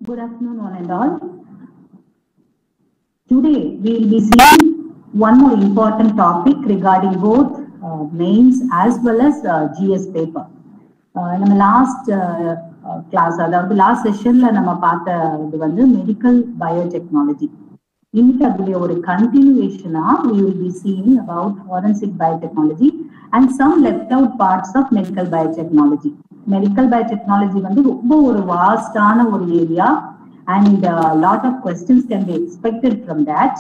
Good afternoon, one and all. Today, we will be seeing one more important topic regarding both uh, mains as well as uh, GS paper. Uh, நம்ம last class அதாவது last செஷன்ல நம்ம பார்த்த இது வந்து medical biotechnology இன்னைக்கு அதோடைய ஒரு கண்டினியூவேஷனா we will be seeing about forensic biotechnology and some left out parts of medical biotechnology medical biotechnology வந்து ரொம்ப ஒரு வாஸ்டான ஒரு area and lot of questions can be expected from that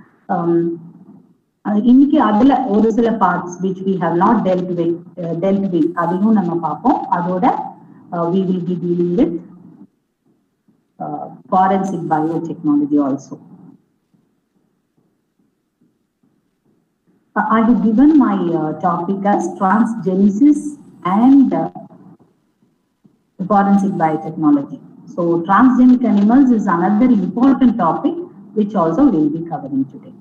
இன்னைக்கு அதுல ஒரு சில parts which we have not dealt with dealt with அதையும் நம்ம பார்ப்போம் அதோட we will be dealing with forensic biotechnology also I have given my uh, topic as transgenesis and uh, forensic biotechnology. So transgenic animals is another important topic which also we'll be covering today.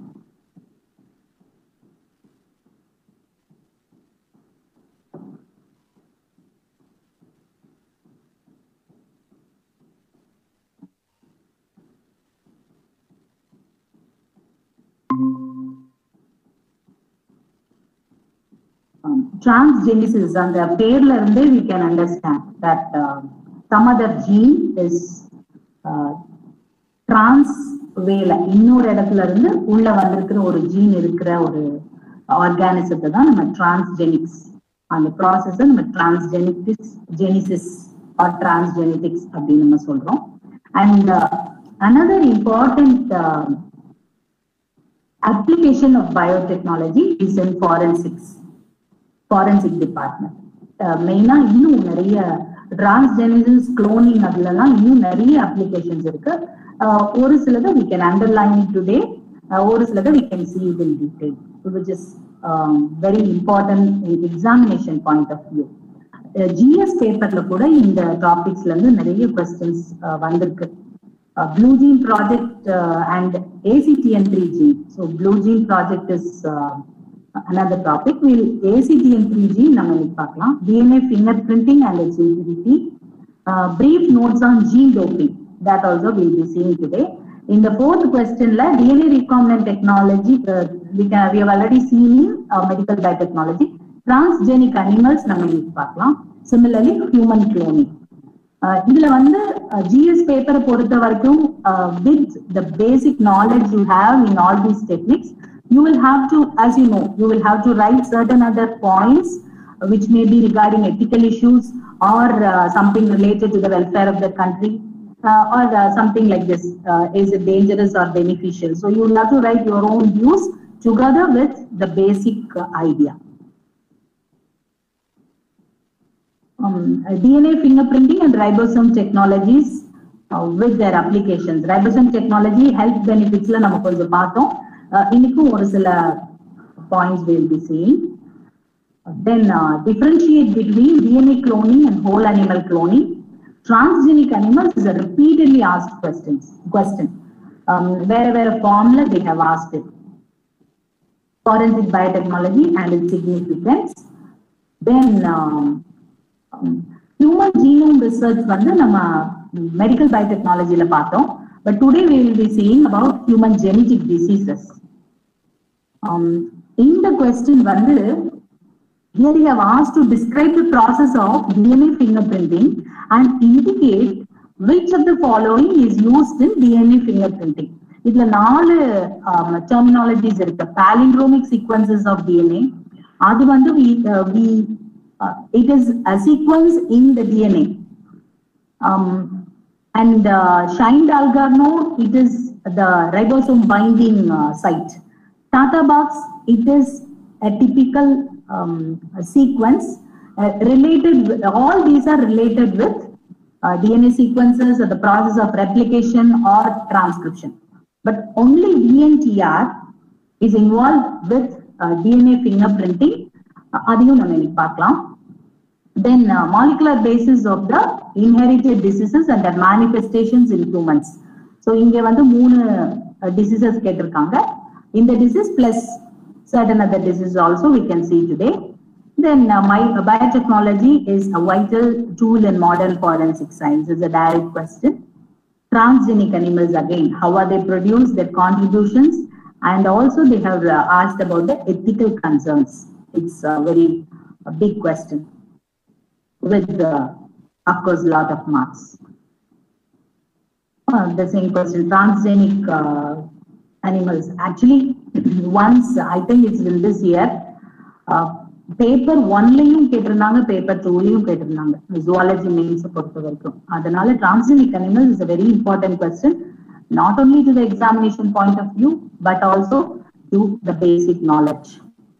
um, transgenesis and the பேர்ல இருந்தே we can understand that uh, some other gene is uh, trans வேல இன்னொரு இடத்துல இருந்து உள்ள வந்திருக்கிற ஒரு gene இருக்கிற ஒரு ஆர்கானிசத்தை தான் நம்ம டிரான்ஸ்ஜெனிக்ஸ் அந்த ப்ராசஸ் நம்ம டிரான்ஸ்ஜெனிட்டிக்ஸ் ஜெனிசிஸ் ஆர் டிரான்ஸ்ஜெனிட்டிக்ஸ் அப்படின்னு நம்ம சொல்றோம் and another important application of biotechnology is in forensics forensic department மெயினா இன்னும் நிறைய டிரான்ஸ்ஜெனிசிஸ் குளோனிங் அதுலலாம் இன்னும் நிறைய அப்ளிகேஷன்ஸ் இருக்கு ஒரு சிலதை we can underline it today ஒரு சிலதை we can see it in detail which is um, very important in examination point of view GS பேப்பர்ல கூட இந்த டாபிக்ஸ்ல இருந்து நிறைய கொஸ்டின்ஸ் வந்திருக்கு Blue Gene project uh, and ACTN3G. So Blue Gene project is uh, another topic. We'll ACTN3G நம்ம பார்க்கலாம் DNA fingerprinting and its utility. Uh, brief notes on gene doping. That also we'll be seeing today. In the fourth question, la, DNA recombinant technology, uh, we, can, we have already seen in uh, medical biotechnology. Transgenic animals நம்ம பார்க்கலாம். Similarly, human cloning. இதுல வந்து GS பேப்பரை பொறுத்த வரைக்கும் with the basic knowledge you have in all these techniques you will have to as you know you will have to write certain other points which may be regarding ethical issues or uh, something related to the welfare of the country uh, or uh, something like this uh, is it dangerous or beneficial so you will have to write your own views together with the basic uh, idea um, DNA fingerprinting and ribosome technologies uh, with their applications. Ribosome technology health benefits ல நம்ம கொஞ்சம் பார்த்தோம் இன்னைக்கும் ஒரு சில points we will be seeing. Then uh, differentiate between DNA cloning and whole animal cloning. Transgenic animals is a repeatedly asked questions question. Um, wherever a formula they have asked it. Forensic biotechnology and its significance. Then um, human genome research வந்து நம்ம மெடிக்கல் பயோடெக்னாலஜில பார்த்தோம் but today we will be seeing about human genetic diseases இந்த question வந்து here you have asked to describe the process of DNA fingerprinting and indicate which of the following is used in DNA fingerprinting. இதுல நாலு terminologies இருக்கு palindromic sequences of DNA அது வந்து we, uh, we uh, it is a sequence in the DNA. Um, and uh, Shine Dalgarno, it is the ribosome binding uh, site. Tata box, it is a typical um, sequence uh, related, with, all these are related with uh, DNA sequences or the process of replication or transcription. But only VNTR is involved with uh, DNA fingerprinting. அதையும் நம்ம இன்னைக்கு பார்க்கலாம் then uh, molecular basis of the inherited diseases and their manifestations in humans so இங்க வந்து மூணு diseases கேட்டிருக்காங்க இந்த disease plus certain other diseases also we can see today then uh, my uh, biotechnology is a vital tool in modern forensic science is a direct question transgenic animals again how are they produced their contributions and also they have uh, asked about the ethical concerns it's a very a big question with uh, of course a lot of marks uh, the same question transgenic uh, animals actually once i think it's in this year paper ஒன்லயும் கேட்டிருந்தாங்க paper டூலயும் கேட்டிருந்தாங்க zoology mains பொறுத்த வரைக்கும் அதனால transgenic animals is a very important question not only to the examination point of view but also to the basic knowledge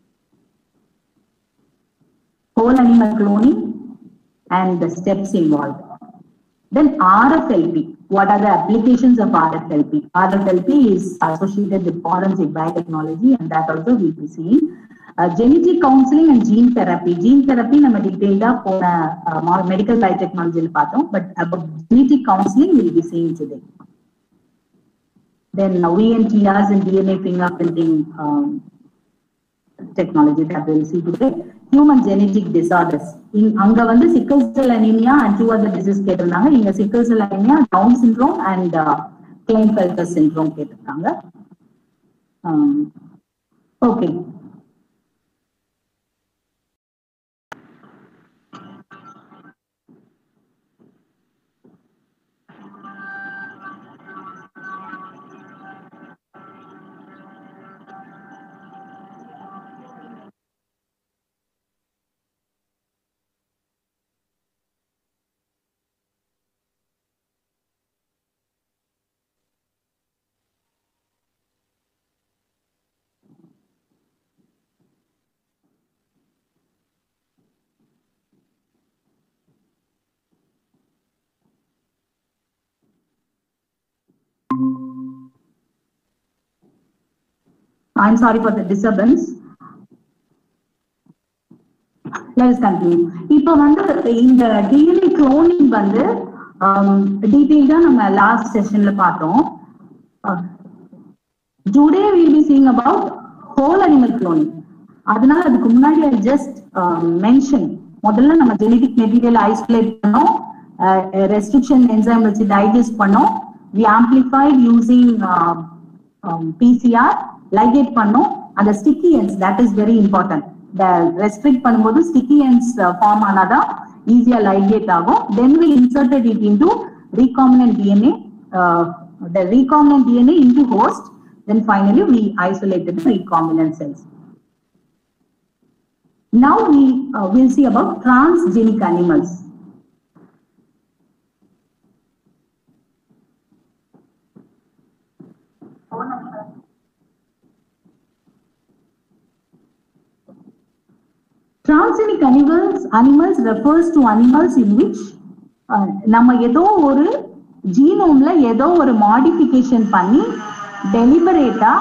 whole animal cloning and the steps involved then RFLP, what are the applications of RFLP? RFLP is associated with forensic biotechnology and that also we'll be seeing. Uh, genetic counseling and gene therapy. Gene therapy நம்ம டீடைல்டா போன medical பயோடெக்னாலஜியில் பார்த்தோம் but about genetic counseling we'll be seeing today. Then uh, VNTRs and DNA fingerprinting um, technology that we'll see today. Human genetic disorders. இங் அங்க வந்து sickle cell anaemia and two other disease கேட்டிருந்தாங்க இங்க sickle cell anaemia down syndrome and Klinefelter syndrome கேட்டிருக்காங்க okay I'm sorry for the disturbance. Let us continue. இப்போ வந்து இந்த DNA cloning வந்து டீடைல்டா நம்ம லாஸ்ட் செஷன்ல பார்த்தோம் today will be seeing about whole animal cloning அதனால அதுக்கு முன்னாடி ஐ ஜஸ்ட் மென்ஷன் முதல்ல நம்ம ஜெனடிக் மெட்டீரியல் ஐசோலேட் பண்ணோம் ரெஸ்ட்ரிக்ஷன் என்சைம் வச்சு டைஜஸ்ட் பண்ணோம் we amplified using PCR ligate பண்ணோம் அந்த sticky ends that is very important restrict பண்ணும்போது ஸ்டிக்கி என்ஸ் ஃபார்ம் ஆனாதான் ஈஸியா லைகேட் ஆகும் then we inserted it into recombinant DNA, uh, the recombinant DNA into host, then finally we isolated the recombinant cells. Now we uh, will see about transgenic animals. Transgenic animals, animals refers to animals in which uh, நம்ம ஏதோ ஒரு ஜீனோம்ல ஏதோ ஒரு modification பண்ணி டெலிபரேட்டா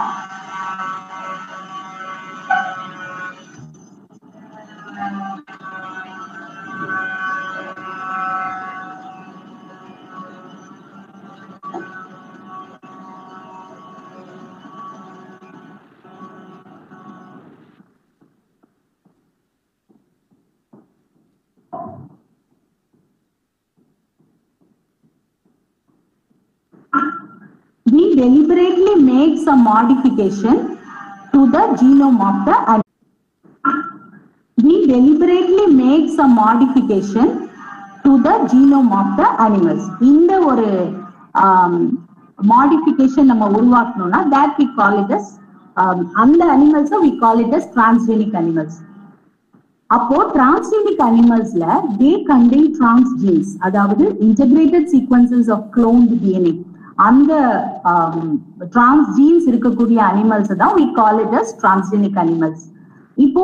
we deliberately make some modification to the genome of the animal. We deliberately make some modification to the genome of the animals. இந்த ஒரு modification நம்ம உருவாக்கணும்னா that we call it as um, அந்த animals we call it as transgenic animals. அப்போ transgenic அனிமல்ஸ்ல they contain transgenes அதாவது integrated sequences of cloned DNA அந்த transgenes இருக்கக்கூடிய அனிமல்ஸ் தான் we call it as transgenic animals இப்போ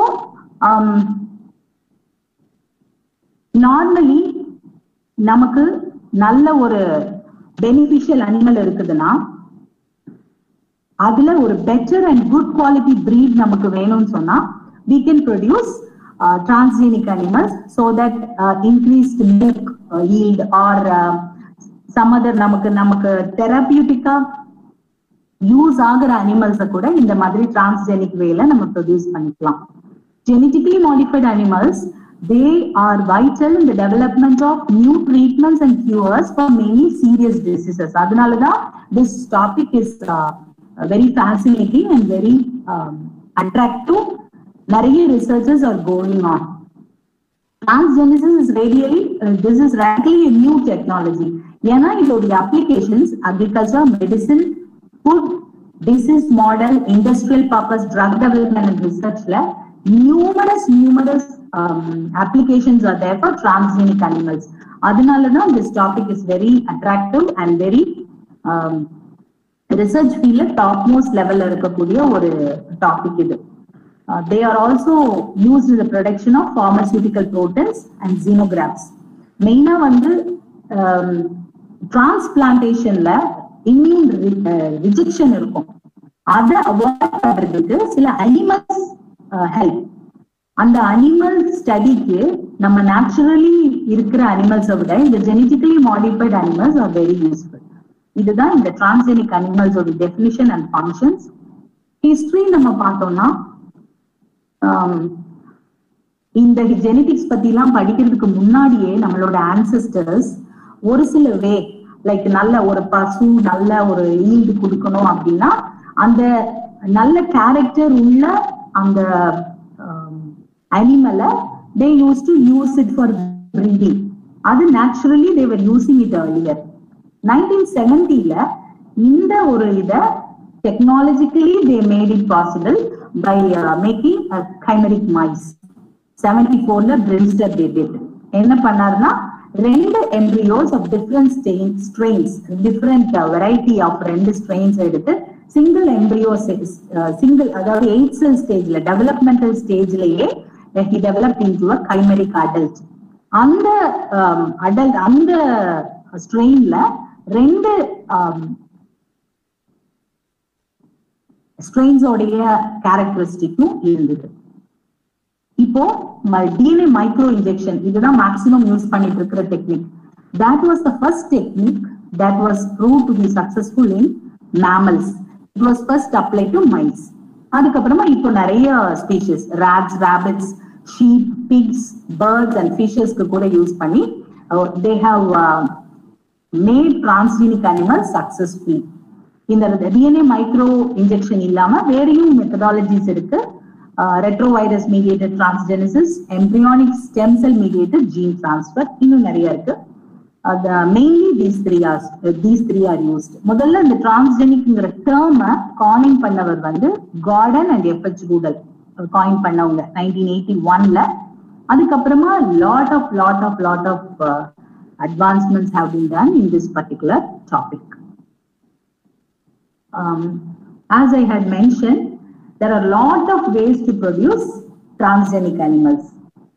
நார்மலி நமக்கு நல்ல ஒரு பெனிஃபிஷியல் அனிமல் இருக்குதுன்னா அதுல ஒரு better and good quality breed நமக்கு வேணும்னு சொன்னா we can produce uh, transgenic animals so that uh, increased milk uh, yield or uh, some other நமக்கு நமக்கு தெரபியூட்டிக்கா யூஸ் ஆகுற அனிமல்ஸை கூட இந்த மாதிரி டிரான்ஸ்ஜெனிக் வேல நம்ம ப்ரொடியூஸ் பண்ணிக்கலாம் genetically modified animals they are vital in the development of new treatments and cures for many serious diseases அதனாலதான் this topic is uh, very fascinating and very um, attractive நிறைய researches are going on transgenesis is really uh, this is radically a new technology ஏன்னா இதோடைய applications agriculture medicine food disease model industrial purpose drug development and researchல numerous numerous um, applications are there for transgenic animals அதனாலதான் this topic is very attractive and very um, research ஃபீல்ட்ல top most லெவல்ல இருக்கக்கூடிய ஒரு topic இது they are also used இந்த production of pharmaceutical proteins and xenografts மெயினா வந்து டிரான்ஸ்பிளான்டேஷன்ல immune rejection இருக்கும் அதை அவாய்ட் பண்றதுக்கு சில அனிமல்ஸ் ஹெல்ப் அந்த அனிமல் ஸ்டடிக்கு நம்ம நேச்சுரலி இருக்கிற அனிமல்ஸை விட இந்த genetically modified animals are very useful இதுதான் இந்த டிரான்ஸ்ஜெனிக் அனிமல்ஸோட டெஃபினிஷன் அண்ட் ஃபங்க்ஷன்ஸ் ஹிஸ்டரி நம்ம பார்த்தோம்னா இந்த ஜெனட்டிக்ஸ் பத்தி எல்லாம் படிக்கிறதுக்கு முன்னாடியே நம்மளோட ஆன்சஸ்டர்ஸ் ஒரு சில வே லைக் நல்ல ஒரு பசு நல்ல ஒரு ஈல்டு கொடுக்கணும் அப்படின்னா அந்த நல்ல கேரக்டர் உள்ள அந்த அனிமலை they use to use it for breeding அது naturally they were using it earlier nineteen செவன்டில இந்த ஒரு இத technologically they made it possible by making chimeric mice seventy போர்ல பிரின்ஸ்டர் டேட் என்ன பண்ணாருன்னா ரெண்டு embryos of different strains different variety of ரெண்டு ஸ்ட்ரெயின்ஸ் எடுத்து சிங்கிள் எம்ப்ரியோ சிங்கிள் அதாவது எயிட் செல் ஸ்டேஜ்ல டெவலப்மெண்டல் ஸ்டேஜ்லயே he develop into a chimeric adult அந்த அடல்ட் அந்த ஸ்ட்ரெயின்ல ரெண்டு ஸ்ட்ரெயின்ஸோடைய கேரக்டரிஸ்டிக்கும் இருந்தது இப்போ டிஎன்ஏ மைக்ரோ இன்ஜெக்ஷன் இதுதான் மேக்சிமம் யூஸ் பண்ணிட்டு இருக்கிற technique that was the first technique that was prove to be successful in mammals it was first apply to mice அதுக்கப்புறமா இப்போ நிறைய species rats rabbits sheep pigs birds and ஃபிஷஸ்க்கு கூட use பண்ணி they have made transgenic animal successful இந்த DNA micro injection இல்லாம வேறையும் methodologies இருக்கு retrovirus mediated transgenesis embryonic stem cell mediated gene transfer இன்னும் நிறைய இருக்கு mainly these three are these three are used முதல்ல இந்த டிரான்ஸ்ஜெனிக்ங்கிற டேர்ம காயிங் பண்ணவர் வந்து கார்டன் அண்ட் எஃப்எச் கூடல் காயின் பண்ணவங்க நைன்டீன் எயிட்டி ஒன்ல அதுக்கப்புறமா lot of lot of lot of advancements have been done in this particular topic. Um, as I had mentioned, there are a lot of ways to produce transgenic animals.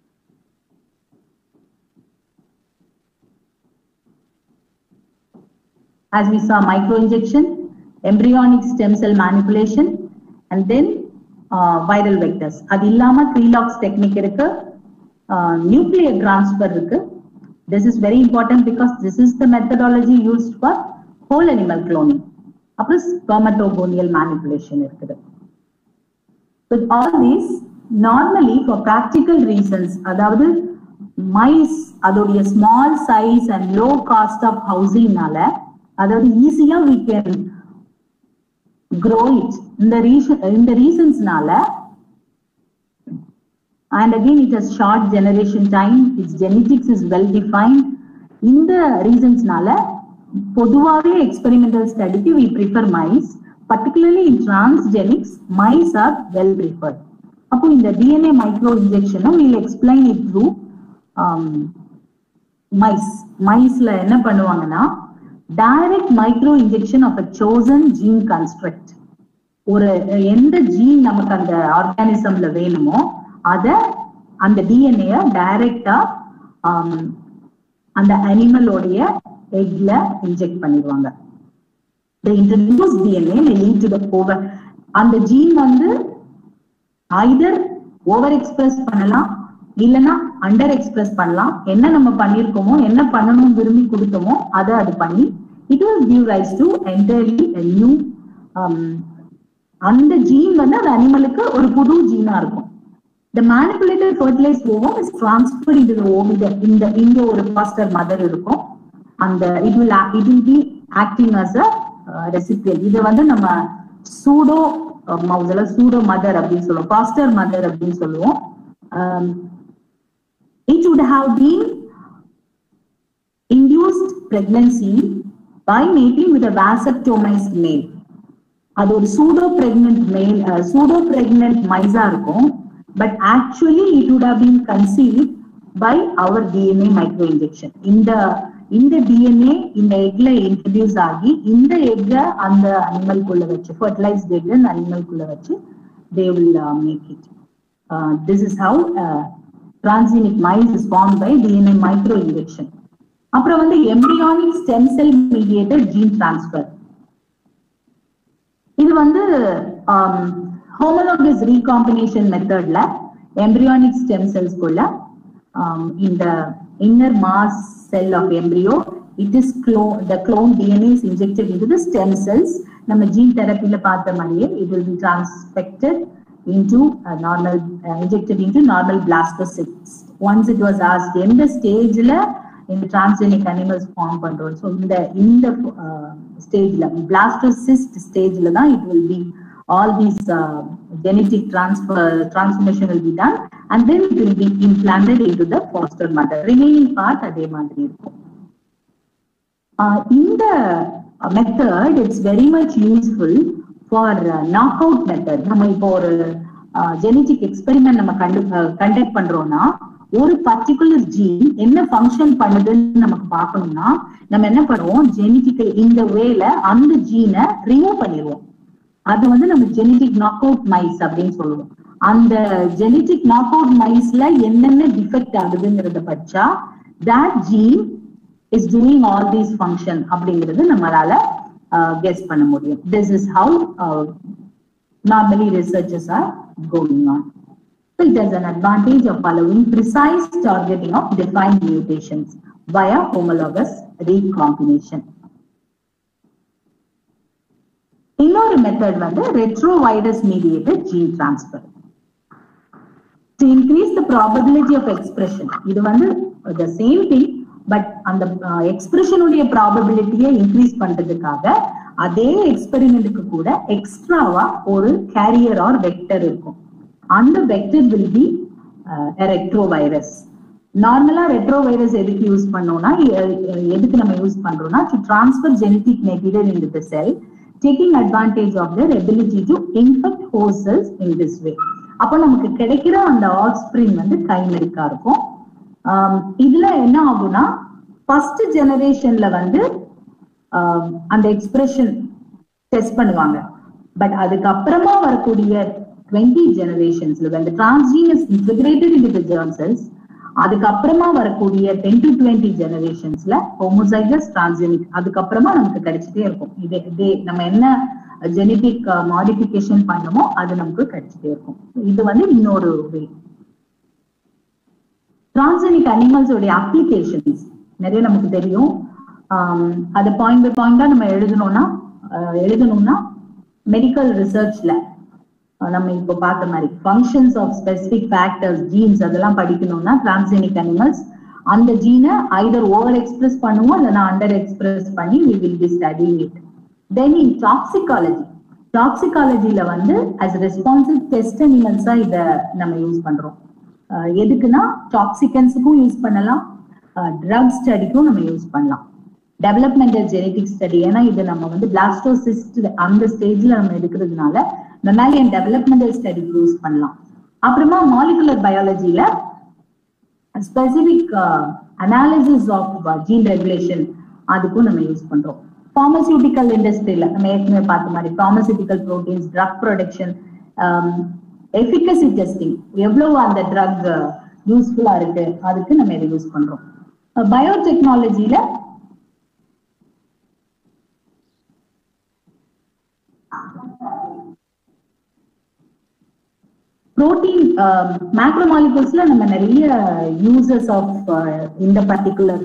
As we saw microinjection, embryonic stem cell manipulation, and then uh, viral vectors. அது இல்லாம த்ரீலாக்ஸ் technique இருக்கு nuclear transfer இருக்கு this is very important because this is the methodology used for whole animal cloning அப்புறம் spermatogonial manipulation இருக்குது with all these normally for practical reasons அதாவது mice அதோடைய small size and low cost of housingனால அதாவது ஈஸியா we can grow it இந்த reason இந்த ரீசன்ஸ்னால and again it has short generation time its genetics is well defined இந்த ரீசன்ஸ்னால பொதுவாகவே எக்ஸ்பெரிமெண்டல் ஸ்டடிக்கு we prefer mice particularly in transgenics mice are well preferred அப்போ இந்த டிஎன்ஏ மைக்ரோ இன்ஜெக்ஷனும் will explain it through mice மைஸ்ல என்ன பண்ணுவாங்கன்னா direct micro injection of a chosen gene construct ஒரு எந்த ஜீன் நமக்கு அந்த ஆர்கானிசம்ல வேணுமோ அத அந்த டிஎன்ஏ டைரக்டா அந்த அனிமலோடைய எக்ல இன்ஜெக்ட் பண்ணிடுவாங்க the introduced DNA may lead to the over அந்த ஜீன் வந்து either ஓவர் எக்ஸ்பிரஸ் பண்ணலாம் இல்லைன்னா அண்டர் எக்ஸ்பிரஸ் பண்ணலாம் என்ன நம்ம பண்ணிருக்கோமோ என்ன பண்ணணும் விரும்பி கொடுத்தோமோ அதை அது பண்ணி it will give rise to entirely a new அந்த ஜீன் வந்து அந்த அனிமலுக்கு ஒரு புது ஜீனா இருக்கும் the manipulated fertilized ovum is transferred into the oviduct இந்த இங்க ஒரு பாஸ்டர் மதர் இருக்கும் அந்த it will act- it will be acting as a uh, recipient இது வந்து நம்ம சூடோ மவுஸ்ல சூடோ மதர் அப்படின்னு சொல்லுவோம் பாஸ்டர் மதர் அப்படின்னு சொல்லுவோம் um, it would have been induced pregnancy by mating with a vasectomized male அது ஒரு pseudo pregnant male pseudo pregnant மைஸா இருக்கும் but actually it would have been conceived by our DNA micro injection இந்த இந்த DNA இந்த எக்ல introduce ஆகி இந்த எக்க அந்த அனிமல்குள்ள வச்சு ஃபர்டிலைஸ்ட் எக் அந்த அனிமல்குள்ள வச்சு they will make it this is how transgenic mice is formed by DNA micro injection அப்புறம் வந்து embryonic stem cell mediated gene transfer இது வந்து ஹோமோலோகஸ் ரீகாம்பினேஷன் மெத்தட்ல எம்ப்ரியானிக் ஸ்டெம் செல்ஸ்குள்ள இந்த inner mass cell of embryo it is க்ளோ the clone DNA is injected into the stem cells நம்ம gene தெரப்பில பார்த்த மாதிரியே it will be transfected into uh, normal uh, injected into normal blastocysts once it was asked எந்த ஸ்டேஜ்ல இந்த transgenic animals form பண்றோம் so இந்த இந்த ஸ்டேஜ்ல பிளாஸ்டோசிஸ்ட் ஸ்டேஜ்ல தான் it will be all these uh, genetic transfer transformation will be done and then it will be implanted into the foster mother remaining part அதே மாதிரி இருக்கும் uh, இந்த method it's very much useful for knock out method நம்ம இப்போ ஒரு genetic experiment நம்ம கண்டு conduct பண்றோம்னா ஒரு பர்டிகுலர் ஜீன் என்ன ஃபங்க்ஷன் பண்ணுதுன்னு நமக்கு பார்க்கணும்னா நம்ம என்ன பண்ணுவோம் ஜெனட்டிக்கல் இந்த வேல அந்த ஜீனை ரிமூவ் பண்ணிடுவோம் அது வந்து நம்ம ஜெனட்டிக் நாக் அவுட் மைஸ் அப்படின்னு சொல்லுவோம் அந்த ஜெனட்டிக் நாக் அவுட் மைஸ்ல என்னென்ன டிஃபெக்ட் ஆகுதுங்கிறத பட்சா that gene is doing all these function அப்படிங்கிறது நம்மளால கெஸ் பண்ண முடியும் this is how normally researches are going on So it has an advantage of allowing precise targeting of defined mutations via homologous recombination. இன்னொரு method வந்து retrovirus mediated gene transfer to increase the probability of expression இது வந்து the same thing but அந்த எக்ஸ்பிரஷனுடைய ப்ராபபிலிட்டியை increase பண்றதுக்காக அதே எக்ஸ்பெரிமெண்ட்டுக்கு கூட எக்ஸ்ட்ராவா ஒரு கேரியர் ஆர் வெக்டர் இருக்கும் அந்த வெக்டர் வில் பி ரெட்ரோவைரஸ் நார்மலா ரெட்ரோவைரஸ் எதுக்கு யூஸ் பண்ணோம்னா எதுக்கு நம்ம யூஸ் பண்றோம்னா to transfer genetic material in the cell taking advantage of their ability to infect whole cells in this way அப்போ நமக்கு கிடைக்கிற அந்த ஆஃப் ஸ்பிரிங் வந்து கைமெரிக்கா இருக்கும் இதுல என்ன ஆகும்னா ஃபர்ஸ்ட் ஜெனரேஷன்ல வந்து அந்த எக்ஸ்பிரஷன் டெஸ்ட் பண்ணுவாங்க பட் அதுக்கப்புறமா வரக்கூடிய டுவெண்ட்டி ஜெனரேஷன்ஸ்ல அந்த transgene is integrated in the germ cells அதுக்கப்புறமா வரக்கூடிய டென் டு டுவெண்ட்டி ஜெனரேஷன்ஸ்ல ஹோமோசைகஸ் டிரான்ஸ்ஜெனிக் அதுக்கப்புறமா நமக்கு கிடைச்சிட்டே இருக்கும் இது இதே நம்ம என்ன ஜெனட்டிக் மாடிஃபிகேஷன் பண்ணமோ அது நமக்கு கிடைச்சிட்டே இருக்கும் இது வந்து இன்னொரு வே டிரான்ஸ்ஜெனிக் அனிமல்ஸோடைய அப்ளிகேஷன்ஸ் நிறைய நமக்கு தெரியும் அதை பாயிண்ட் பை பாயிண்டா நம்ம எழுதணும்னா எழுதணும்னா மெடிக்கல் ரிசர்ச்ல நம்ம இப்போ பார்த்த மாதிரி functions of specific factors genes அதெல்லாம் படிக்கணும்னா டிரான்ஸ்ஜெனிக் அனிமல்ஸ் அந்த ஜீனை ஐதர் ஓவர் எக்ஸ்பிரஸ் பண்ணுவோம் இல்லைன்னா அண்டர் எக்ஸ்பிரஸ் பண்ணி we will be studying it then in toxicology டாக்ஸிகாலஜில வந்து அஸ் ரெஸ்பான்சிவ் டெஸ்ட் அனிமல்ஸா இதை நம்ம யூஸ் பண்றோம் எதுக்குன்னா டாக்ஸிகன்ஸுக்கும் யூஸ் பண்ணலாம் ட்ரக் ஸ்டடிக்கும் நம்ம யூஸ் பண்ணலாம் டெவலப்மெண்டல் ஜெனட்டிக் ஸ்டடி ஏன்னா இது நம்ம வந்து பிளாஸ்டோசிஸ்ட் அந்த ஸ்டேஜ்ல நம்ம எடுக்கிறதுனால மெமாலியன் டெவலப்மெண்டல் ஸ்டடிக்கு யூஸ் பண்ணலாம் அப்புறமா மாலிகுலர் பயாலஜில specific analysis of gene regulation அதுக்கும் நம்ம யூஸ் பண்றோம் ஃபார்மசியூட்டிக்கல் இண்டஸ்ட்ரியில நம்ம ஏற்கனவே பார்த்த மாதிரி pharmaceutical proteins drug production efficacy testing எவ்வளவு அந்த ட்ரக் யூஸ்ஃபுல்லா இருக்கு அதுக்கு நம்ம இதை யூஸ் பண்றோம் பயோடெக்னாலஜியில புரோட்டீன் மேக்ரோமாலிகூல்ஸ்ல நம்ம நிறைய யூசஸ் ஆஃப் இந்த பர்டிகுலர்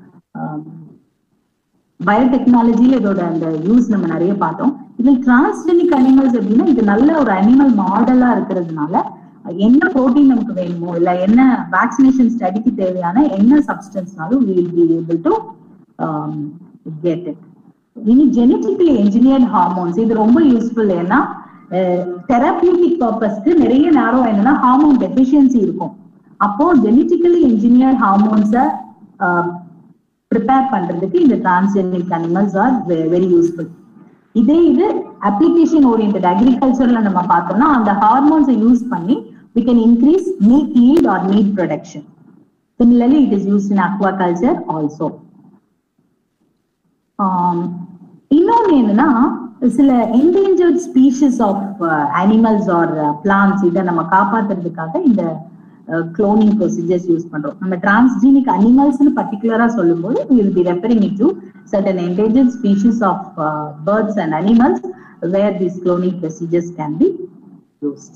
பயோடெக்னாலஜியில இதோட அந்த யூஸ் நம்ம நிறைய பார்த்தோம் இதில் டிரான்ஸ்ஜெனிக் அனிமல்ஸ் அப்படின்னா இது நல்ல ஒரு அனிமல் மாடலா இருக்கிறதுனால என்ன புரோட்டீன் நமக்கு வேணுமோ இல்ல என்ன வேக்சினேஷன் ஸ்டடிக்கு தேவையான என்ன சப்ஸ்டன்ஸ்னாலும் will be able to get it இனி ஜெனட்டிக்கலி என்ஜினியர்ட் ஹார்மோன்ஸ் இது ரொம்ப யூஸ்ஃபுல் ஏன்னா தெரபியூட்டிக் பர்பஸ்க்கு நிறைய நேரம் என்னன்னா ஹார்மோன் டெபிஷியன்சி இருக்கும் அப்போ ஜெனட்டிக்கலி என்ஜினியர்ட் ஹார்மோன்ஸை ப்ரிப்பேர் பண்றதுக்கு இந்த transgenic animals are very useful இதே இது அப்ளிகேஷன் ஓரியன்ட் அக்ரிகல்ச்சர்ல நம்ம பார்த்தோம்னா அந்த ஹார்மோன்ஸை யூஸ் பண்ணி we can increase meat yield or meat production similarly it is used in aquaculture also um, இன்னொன்னு என்னன்னா சில endangered species of animals or plants இதை நம்ம காப்பாத்துறதுக்காக இந்த குளோனிங் ப்ரொசீஜர்ஸ் யூஸ் பண்றோம் நம்ம டிரான்ஸ்ஜீனிக் அனிமல்ஸ்னு பர்டிகுலரா சொல்லும்போது will be referring it to certain endangered species of uh, birds and animals where these cloning procedures can be used.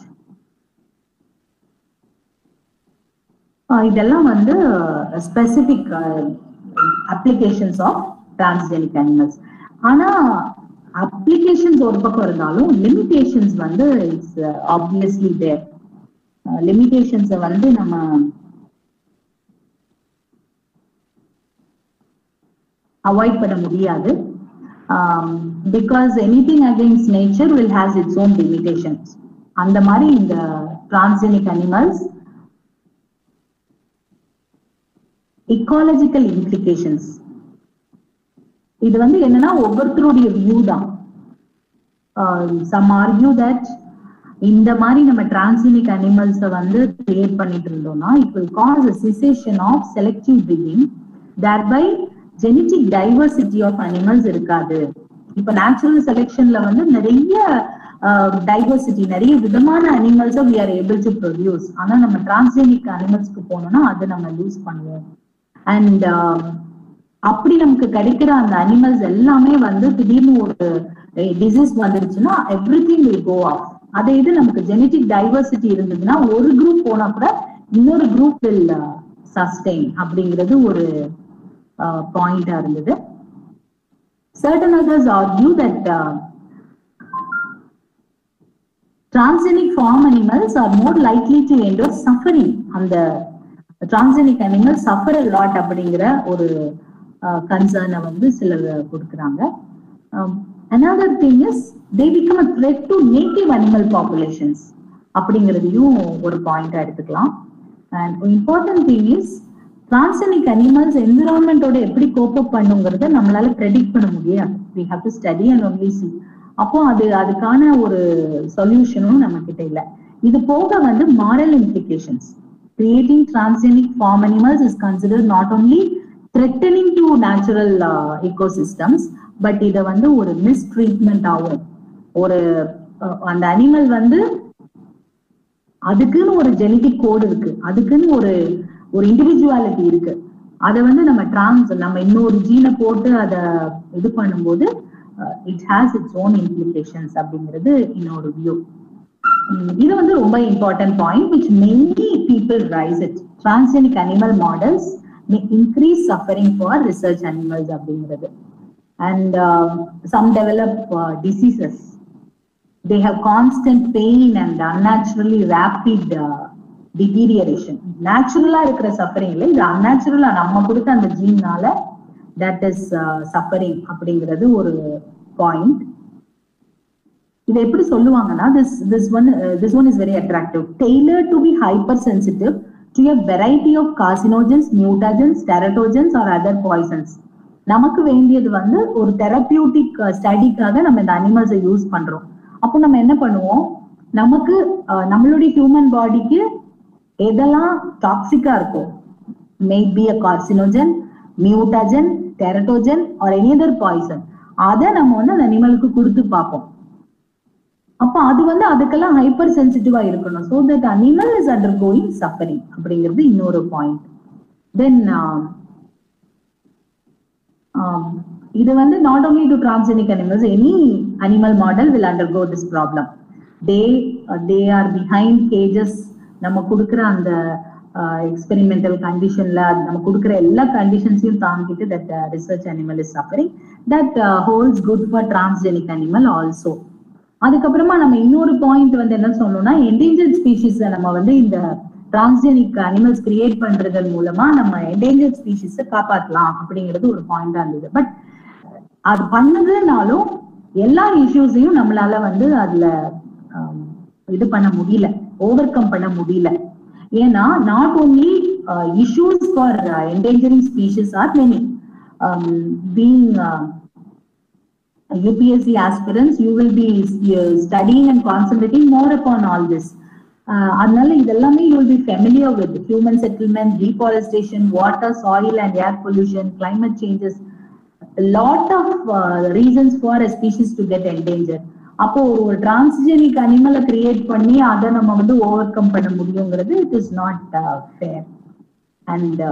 இதெல்லாம் வந்து specific applications of transgenic animals ஆனா அப்ளிகேஷன்ஸ் ஒரு பக்கம் இருந்தாலும் லிமிடேஷன்ஸ் வந்து இட்ஸ் ஆப்வியஸ்லி தேர் லிமிடேஷன்ஸை வந்து நம்ம அவாய்ட் பண்ண முடியாது because anything against nature will has its own limitations அந்த மாதிரி இந்த டிரான்ஸ்ஜெனிக் அனிமல்ஸ் இக்காலஜிக்கல் இம்ப்ளிகேஷன்ஸ் இது வந்து என்னன்னா ஒவ்வொருத்தருடைய வியூ தான் சம் ஆர்கியூ தட் இந்த மாதிரி நம்ம டிரான்ஸ்ஜெனிக் அனிமல்ஸை வந்து கிரியேட் பண்ணிட்டு இருந்தோம்னா it will cause a cessation of selective breeding thereby genetic diversity of animals இருக்காது இப்ப நேச்சுரல் செலெக்ஷன்ல வந்து நிறைய டைவர்சிட்டி நிறைய விதமான அனிமல்ஸை we are able to produce ஆனா நம்ம டிரான்ஸ்ஜெனிக் அனிமல்ஸ்க்கு போனோம்னா அதை நம்ம யூஸ் பண்ணுவோம் அண்ட் அப்படி நமக்கு கிடைக்கிற அந்த அனிமல்ஸ் எல்லாமே வந்து திடீர்னு ஒரு டிசீஸ் வந்துருச்சுன்னா everything will go off அதே இது நமக்கு ஜெனட்டிக் டைவர்சிட்டி இருந்ததுன்னா ஒரு குரூப் போனா கூட இன்னொரு குரூப் வில் சஸ்டெயின் அப்படிங்கிறது ஒரு பாயிண்டா இருந்தது certain others argue that uh, transgenic farm animals are more likely to endure suffering அந்த transgenic animals suffer a lot அப்படிங்கிற ஒரு கன்சர்னை வந்து சிலர் கொடுக்குறாங்க another thing is they become a threat to native animal populations அப்படிங்கிறதையும் ஒரு பாயிண்டா எடுத்துக்கலாம் and important thing is transgenic animals என்விரான்மெண்டோட எப்படி கோப்பப் பண்ணுங்கிறத நம்மளால ப்ரெடிக்ட் பண்ண முடியாது we have to study and only see அப்போ அது அதுக்கான ஒரு சொல்யூஷனும் நம்ம கிட்ட இல்ல இது போக வந்து moral implications creating transgenic farm animals is consider not only threatening to natural ecosystems but இதை வந்து ஒரு மிஸ் ட்ரீட்மெண்ட் ஆகும் ஒரு அந்த அனிமல் வந்து அதுக்குன்னு ஒரு ஜெனட்டிக் கோடு இருக்கு அதுக்குன்னு ஒரு ஒரு இண்டிவிஜுவாலிட்டி இருக்கு அதை வந்து நம்ம டிரான்ஸ் நம்ம இன்னொரு ஜீனை போட்டு அதை இது பண்ணும்போது it has its own implications அப்படிங்கிறது இன்னொரு வியூ இது வந்து ரொம்ப important point which many people raise it transgenic animal models may increase suffering for research animals அப்படிங்கிறது and some develop diseases they have constant pain and unnaturally rapid uh, deterioration நேச்சுரலா இருக்கிற சஃபரிங்ல இது அன்நேச்சுரலா நம்ம கொடுத்த அந்த ஜீன்னால தட் இஸ் சஃபரிங் அப்படிங்கிறது ஒரு point இதை எப்படி சொல்லுவாங்கன்னா this this one this one is very attractive tailor to be hypersensitive to a variety of carcinogens mutagens teratogens or other poisons நமக்கு வேண்டியது வந்து ஒரு தெரப்பியூட்டிக் ஸ்டடிக்காக நம்ம இந்த அனிமல்ஸை யூஸ் பண்றோம் அப்போ நம்ம என்ன பண்ணுவோம் நமக்கு நம்மளுடைய ஹியூமன் பாடிக்கு எதெல்லாம் டாக்ஸிக்கா இருக்கும் might be a carcinogen mutagen teratogen or any other poison அதை நம்ம வந்து அந்த அனிமலுக்கு கொடுத்து பார்ப்போம் அப்ப அது வந்து அதுக்கெல்லாம் ஹைப்பர் சென்சிட்டிவா இருக்கணும் so that animal is undergoing suffering அப்படிங்கிறது இன்னொரு பாயிண்ட் தென் இது வந்து not only to transgenic animals any animal model will undergo this problem they they are behind cages நம்ம கொடுக்குற அந்த எக்ஸ்பெரிமெண்டல் கண்டிஷன்ல நம்ம கொடுக்குற எல்லா கண்டிஷன்ஸையும் தாங்கிட்டு that research animal is suffering that holds good for transgenic animal also அதுக்கப்புறமா நம்ம இன்னொரு பாயிண்ட் வந்து என்ன சொல்லணும்னா என்டேஞ்சர்ட் ஸ்பீஷிஸ் நம்ம வந்து இந்த டிரான்ஸ்ஜெனிக் அனிமல்ஸ் கிரியேட் பண்றதன் மூலமா நம்ம என்டேஞ்சர்ட் ஸ்பீஷிஸ் காப்பாற்றலாம் அப்படிங்கிறது ஒரு பாயிண்டா இருந்தது பட் அது பண்ணதுனாலும் எல்லா இஷ்யூஸையும் நம்மளால வந்து அதுல ஆம், இது பண்ண முடியல ஓவர் கம் பண்ண முடியல ஏன்னா not only issues for endangering species or many being UPSC aspirants, you will be uh, studying and concentrating more upon all this. Uh, அதனால இதெல்லாமே you will be familiar with human settlement, deforestation, water, soil and air pollution, climate changes, a lot of uh, reasons for a species to get endangered. அப்போ ஒரு transgenic அனிமலை create பண்ணி அதை நம்ம வந்து overcome பண்ண முடியுங்கிறது it is not fair and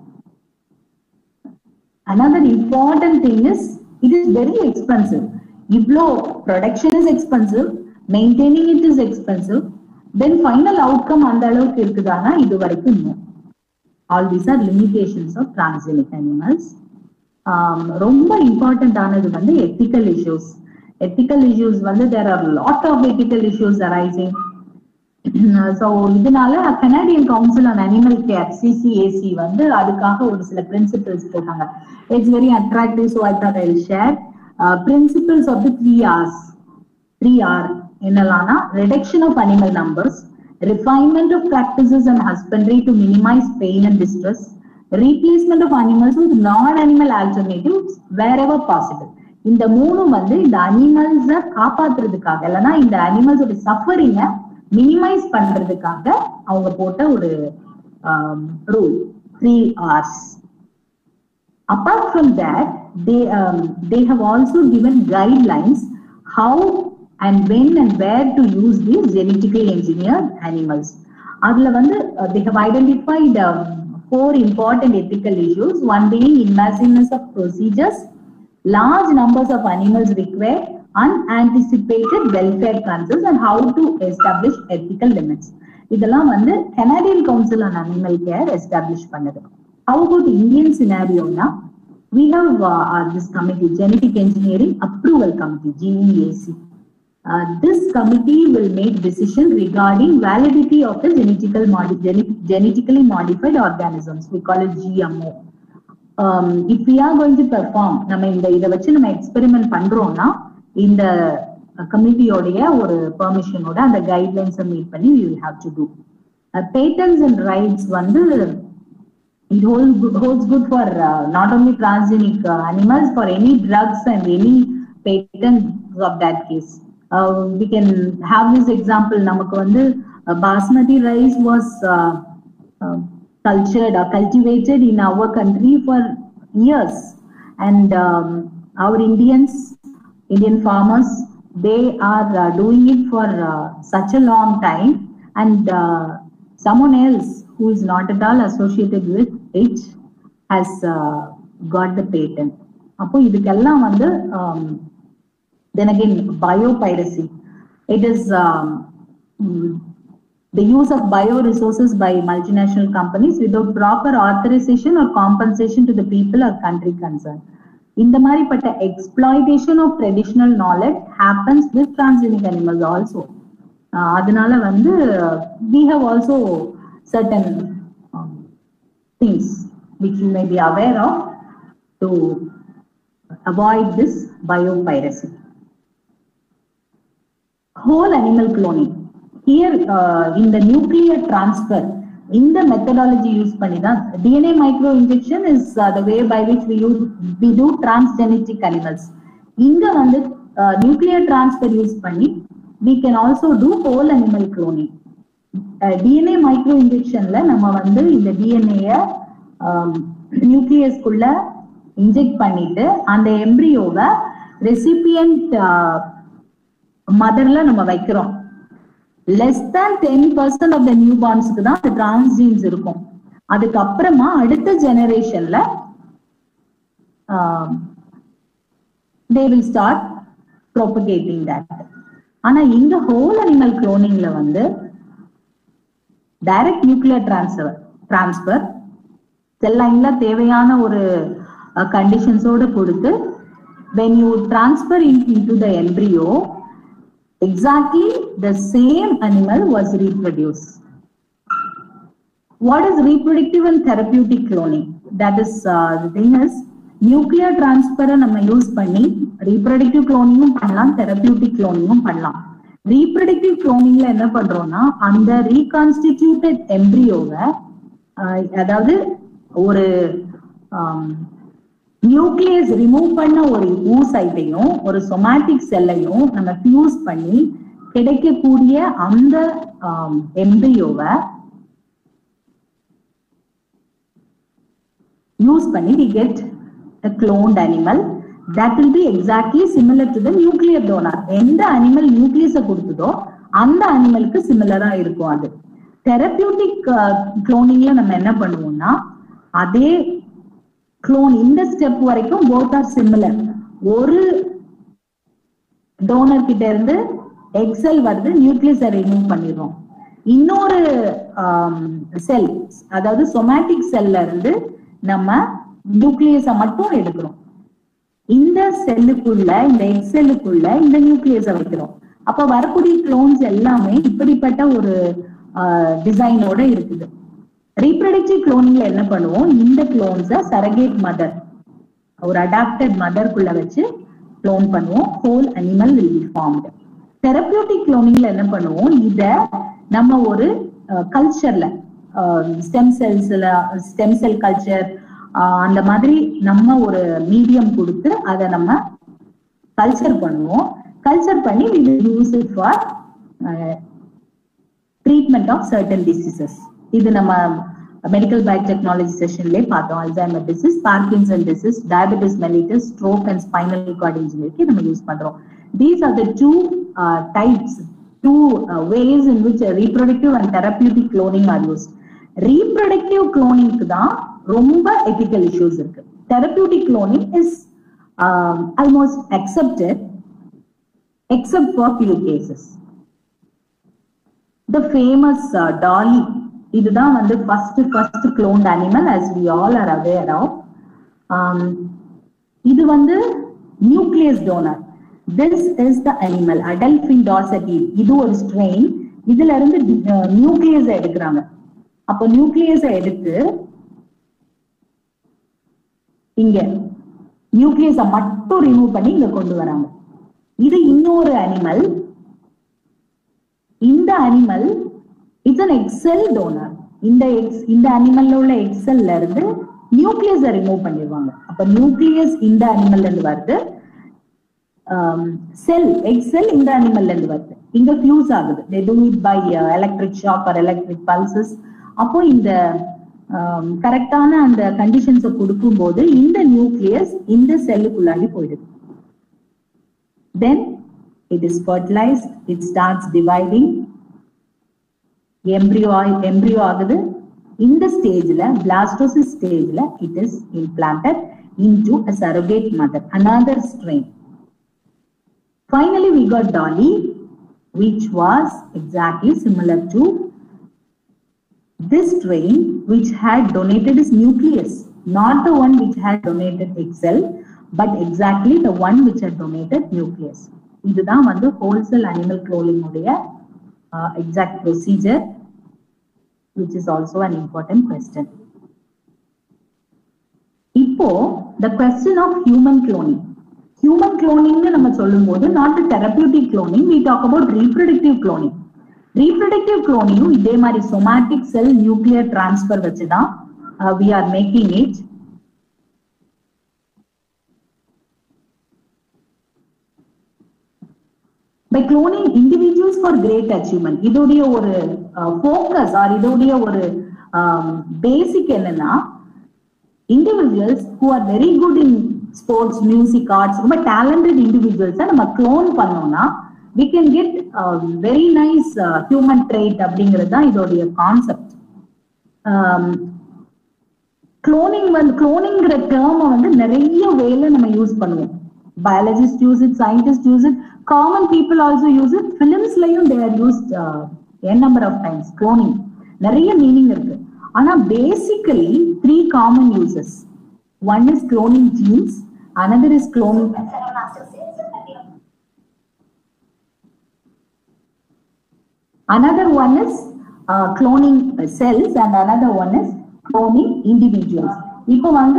another important thing is it is very expensive இவ்ளோ production is expensive maintaining it is expensive then final outcome அந்த அளவுக்கு இருக்குதானா இது வரைக்கும் no all these are limitations of transgenic animals um, ரொம்ப important ஆனது வந்து ethical issues ethical issues வந்து there are lot of ethical issues arising so இதனால Canadian Council on Animal Care CCAC வந்து அதுக்காக ஒரு சில பிரின்சிபிள்ஸ் போட்டாங்க it's very attractive so I thought I share principles of the three Rs three R என்னலாம்னா reduction of animal numbers refinement of practices and husbandry to minimize pain and distress, replacement of animals with non-animal alternatives wherever possible. இந்த மூணும் வந்து இந்த அனிமல்ஸ காப்பாத்துறதுக்காக இல்லைன்னா இந்த அனிமல்ஸோட சஃபரிங்க minimise பண்றதுக்காக அவங்க போட்ட ஒரு rule three hours apart from that they um, they have also given guidelines how and when and where to use these genetically engineered animals அதுல வந்து uh, they have identified um, four important ethical issues one being invasiveness of procedures large numbers of animals require unanticipated welfare concerns and how to establish ethical limits இதெல்லாம் வந்து Canadian Council on Animal Care establish பண்ணது How about Indian scenario now? We have uh, uh, this committee, Genetic Engineering Approval Committee, GEAC. Uh, this committee will make decision regarding validity of the genetical modi- gene- genetically modified organisms. We call it GMO. Um, if we are going to perform, நம்ம இந்த இதை வச்சு நம்ம experiment பண்றோம்னா இந்த கமிட்டியோடைய ஒரு பெர்மிஷனோட அந்த கைட்லைன்ஸை மீட் பண்ணி we will have to do. Patents and rights வந்து it holds good, holds good for uh, not only transgenic uh, animals, for any drugs and any patents of that case. Uh, we can have this example. நமக்கு வந்து uh, basmati rice was uh, uh, cultured or cultivated in our country for years, and um, our Indians, Indian farmers, they are uh, doing it for uh, such a long time, and uh, someone else who is not at all associated with it has uh, got the patent. அப்போ இதுக்கெல்லாம் வந்து um, then again biopiracy. It is um, mm, the use of bioresources by multinational companies without proper authorization or compensation to the people or country concerned. இந்த மாதிரிப்பட்ட exploitation of traditional knowledge happens with transgenic animals also. Uh, அதனால வந்து we have also certain um, things which you may be aware of to avoid this biopiracy. Whole animal cloning. Here uh, in the nuclear transfer, in the methodology used பண்ணி தான் DNA micro injection is uh, the way by which we use we do transgenic animals. இங்க வந்து uh, nuclear transfer use பண்ணி we can also do whole animal cloning. DNA micro இன்ஜெக்ஷன்ல நம்ம வந்து இந்த டிஎன்ஏய நியூக்ளியஸ்குள்ள inject பண்ணிட்டு அந்த எம்ப்ரியோவை ரெசிபியன்ட் மதர்ல நம்ம வைக்கிறோம் less than ten percent of the new பார்ன்ஸ்க்கு தான் அந்த டிரான்ஸ்ஜீன்ஸ் இருக்கும் அதுக்கப்புறமா அடுத்த ஜெனரேஷன்ல they will start propagating that ஆனா இங்க ஹோல் அனிமல் குளோனிங்ல வந்து direct nuclear transfer transfer cell லைன்ல தேவையான ஒரு கண்டிஷன்ஸோட கொடுத்து when you transfer it into the embryo exactly the same animal was reproduced. What is reproductive and therapeutic cloning? That is, uh, the thing is, nuclear டிரான்ஸ்பரை நம்ம use பண்ணி reproductive குளோனிங்கும் பண்ணலாம் therapeutic குளோனிங்கும் பண்ணலாம் reproductive குளோனிங்ல என்ன பண்றோம்னா அந்த ரீகான்ஸ்டிடியூட்டட் எம்ப்ரியோவை அதாவது ஒரு நியூக்ளியஸ் ரிமூவ் பண்ண ஒரு ஊசைட்டையும் ஒரு சொமாட்டிக் செல்லையும் நம்ம ஃபியூஸ் பண்ணி கிடைக்கக்கூடிய அந்த எம்ப்ரியோவை யூஸ் பண்ணி we get a cloned animal that will be exactly similar to the nuclear donor எந்த அனிமல் நியூக்ளியஸ கொடுத்ததோ அந்த அனிமலுக்கு சிமிலரா இருக்கும் அது தெரபியூட்டிக் குளோனிங்ல நம்ம என்ன பண்ணுவோம்னா அதே குளோன் இந்த ஸ்டெப் வரைக்கும் போத் ஆர் சிமிலர் ஒரு டோனர் கிட்ட இருந்து எக்ஸல் வருது நியூக்ளியஸை ரிமூவ் பண்ணிடுறோம் இன்னொரு செல் அதாவது சொமேட்டிக் செல்ல இருந்து நம்ம நியூக்ளியஸ மட்டும் எடுக்கிறோம் இந்த செல்லுக்குள்ள இந்த எக்ஸ் செல்லுக்குள்ள இந்த நியூக்ளியஸ வைக்கிறோம் அப்ப வரக்கூடிய குளோன்ஸ் எல்லாமே இப்படிப்பட்ட ஒரு டிசைனோட இருக்குது ரீப்ரடக்டிவ் குளோனிங்ல என்ன பண்ணுவோம் இந்த குளோன்ஸ சரகேட் மதர் ஒரு அடாப்டட் மதர்க்குள்ள வச்சு குளோன் பண்ணுவோம் whole animal will be formed therapeutic குளோனிங்ல என்ன பண்ணுவோம் இத நம்ம ஒரு கல்ச்சர்ல ஸ்டெம் செல்ஸ்ல ஸ்டெம் செல் கல்ச்சர் அந்த மாதிரி நம்ம ஒரு மீடியம் கொடுத்து அதை நம்ம கல்ச்சர் பண்ணுவோம் கல்ச்சர் பண்ணி we use it for treatment of certain diseases இது நம்ம மெடிக்கல் பயோடெக்னாலஜி செஷன்லயே பார்த்தோம் Alzheimer disease Parkinson disease diabetes mellitus stroke and spinal cord இன்ஜினியருக்கு நம்ம யூஸ் பண்றோம் these are the two types two ways in which reproductive and therapeutic cloning are use reproductive குளோனிங்க்கு தான் ரொம்ப எத்திக்கல் இஷ்யூஸ் இருக்கு therapeutic cloning is almost accepted except for few cases the famous Dolly இதுதான் வந்து first first குளோன்ட் animal as we all are aware of இது வந்து nucleus donor this is the animal adult Finn Dorset இது ஒரு strain இதுல இருந்து nucleus எடுக்கிறாங்க அப்போ நியூக்ளியஸ எடுத்து இங்க நியூக்ளியஸ மட்டும் ரிமூவ் பண்ணி இங்க கொண்டு வராங்க இது இன்னொரு அனிமல் இந்த animal it's an egg cell donor இந்த எக்ஸ் இந்த அனிமல்ல உள்ள எக்ஸல்ல இருந்து நியூக்ளியஸ ரிமூவ் பண்ணிடுவாங்க அப்ப நியூக்ளியஸ் இந்த அனிமல்ல இருந்து வருது செல் எக்ஸெல் இந்த அனிமல்ல இருந்து வருது இங்க ஃபியூஸ் ஆகுது they do it by electric shock or electric pulses அப்போ இந்த கரெக்டான அந்த கண்டிஷன்ஸை கொடுக்கும் போது இந்த நியூக்ளியஸ் இந்த செல்லுக்குள்ளாடி போயிடுது then it is fertilized it starts dividing embryo embryo ஆகுது இந்த ஸ்டேஜ்ல பிளாஸ்டோசிஸ் ஸ்டேஜ்ல it is implanted into a surrogate mother another strain finally we got dolly which was exactly similar to this strain which had donated its nucleus not the one which had donated excel but exactly the one which had donated nucleus இதுதான் வந்து wholesale animal cloning உடைய exact procedure which is also an important question இப்போ the question of human cloning human cloning நம்ம சொல்லும்போது not therapeutic cloning we talk about reproductive cloning reproductive cloning இதே மாதிரி somatic cell nuclear transfer வச்சுதான் uh, we are making it by cloning individuals for great achievement இதோடைய ஒரு focus R இதோடைய ஒரு basic என்னன்னா individuals who are very good in sports music arts ரொம்ப talented இண்டிவிஜுவல்ஸை நம்ம க்ளோன் பண்ணோம்னா we can get very nice human trait அப்படிங்கிறது தான் இதோடைய கான்செப்ட் குளோனிங் வந்து குளோனிங்கிற டேர்மை வந்து நிறைய வேலை நம்ம யூஸ் பண்ணுவோம் biologists use it, scientists use it, common people also use it. Filmsலயும் they are used uh, n number of times. Cloning. நிறைய மீனிங் இருக்கு ஆனா basically three common uses one is cloning genes, another is cloning another one is uh, cloning cells and another one is cloning individuals இப்போ வந்து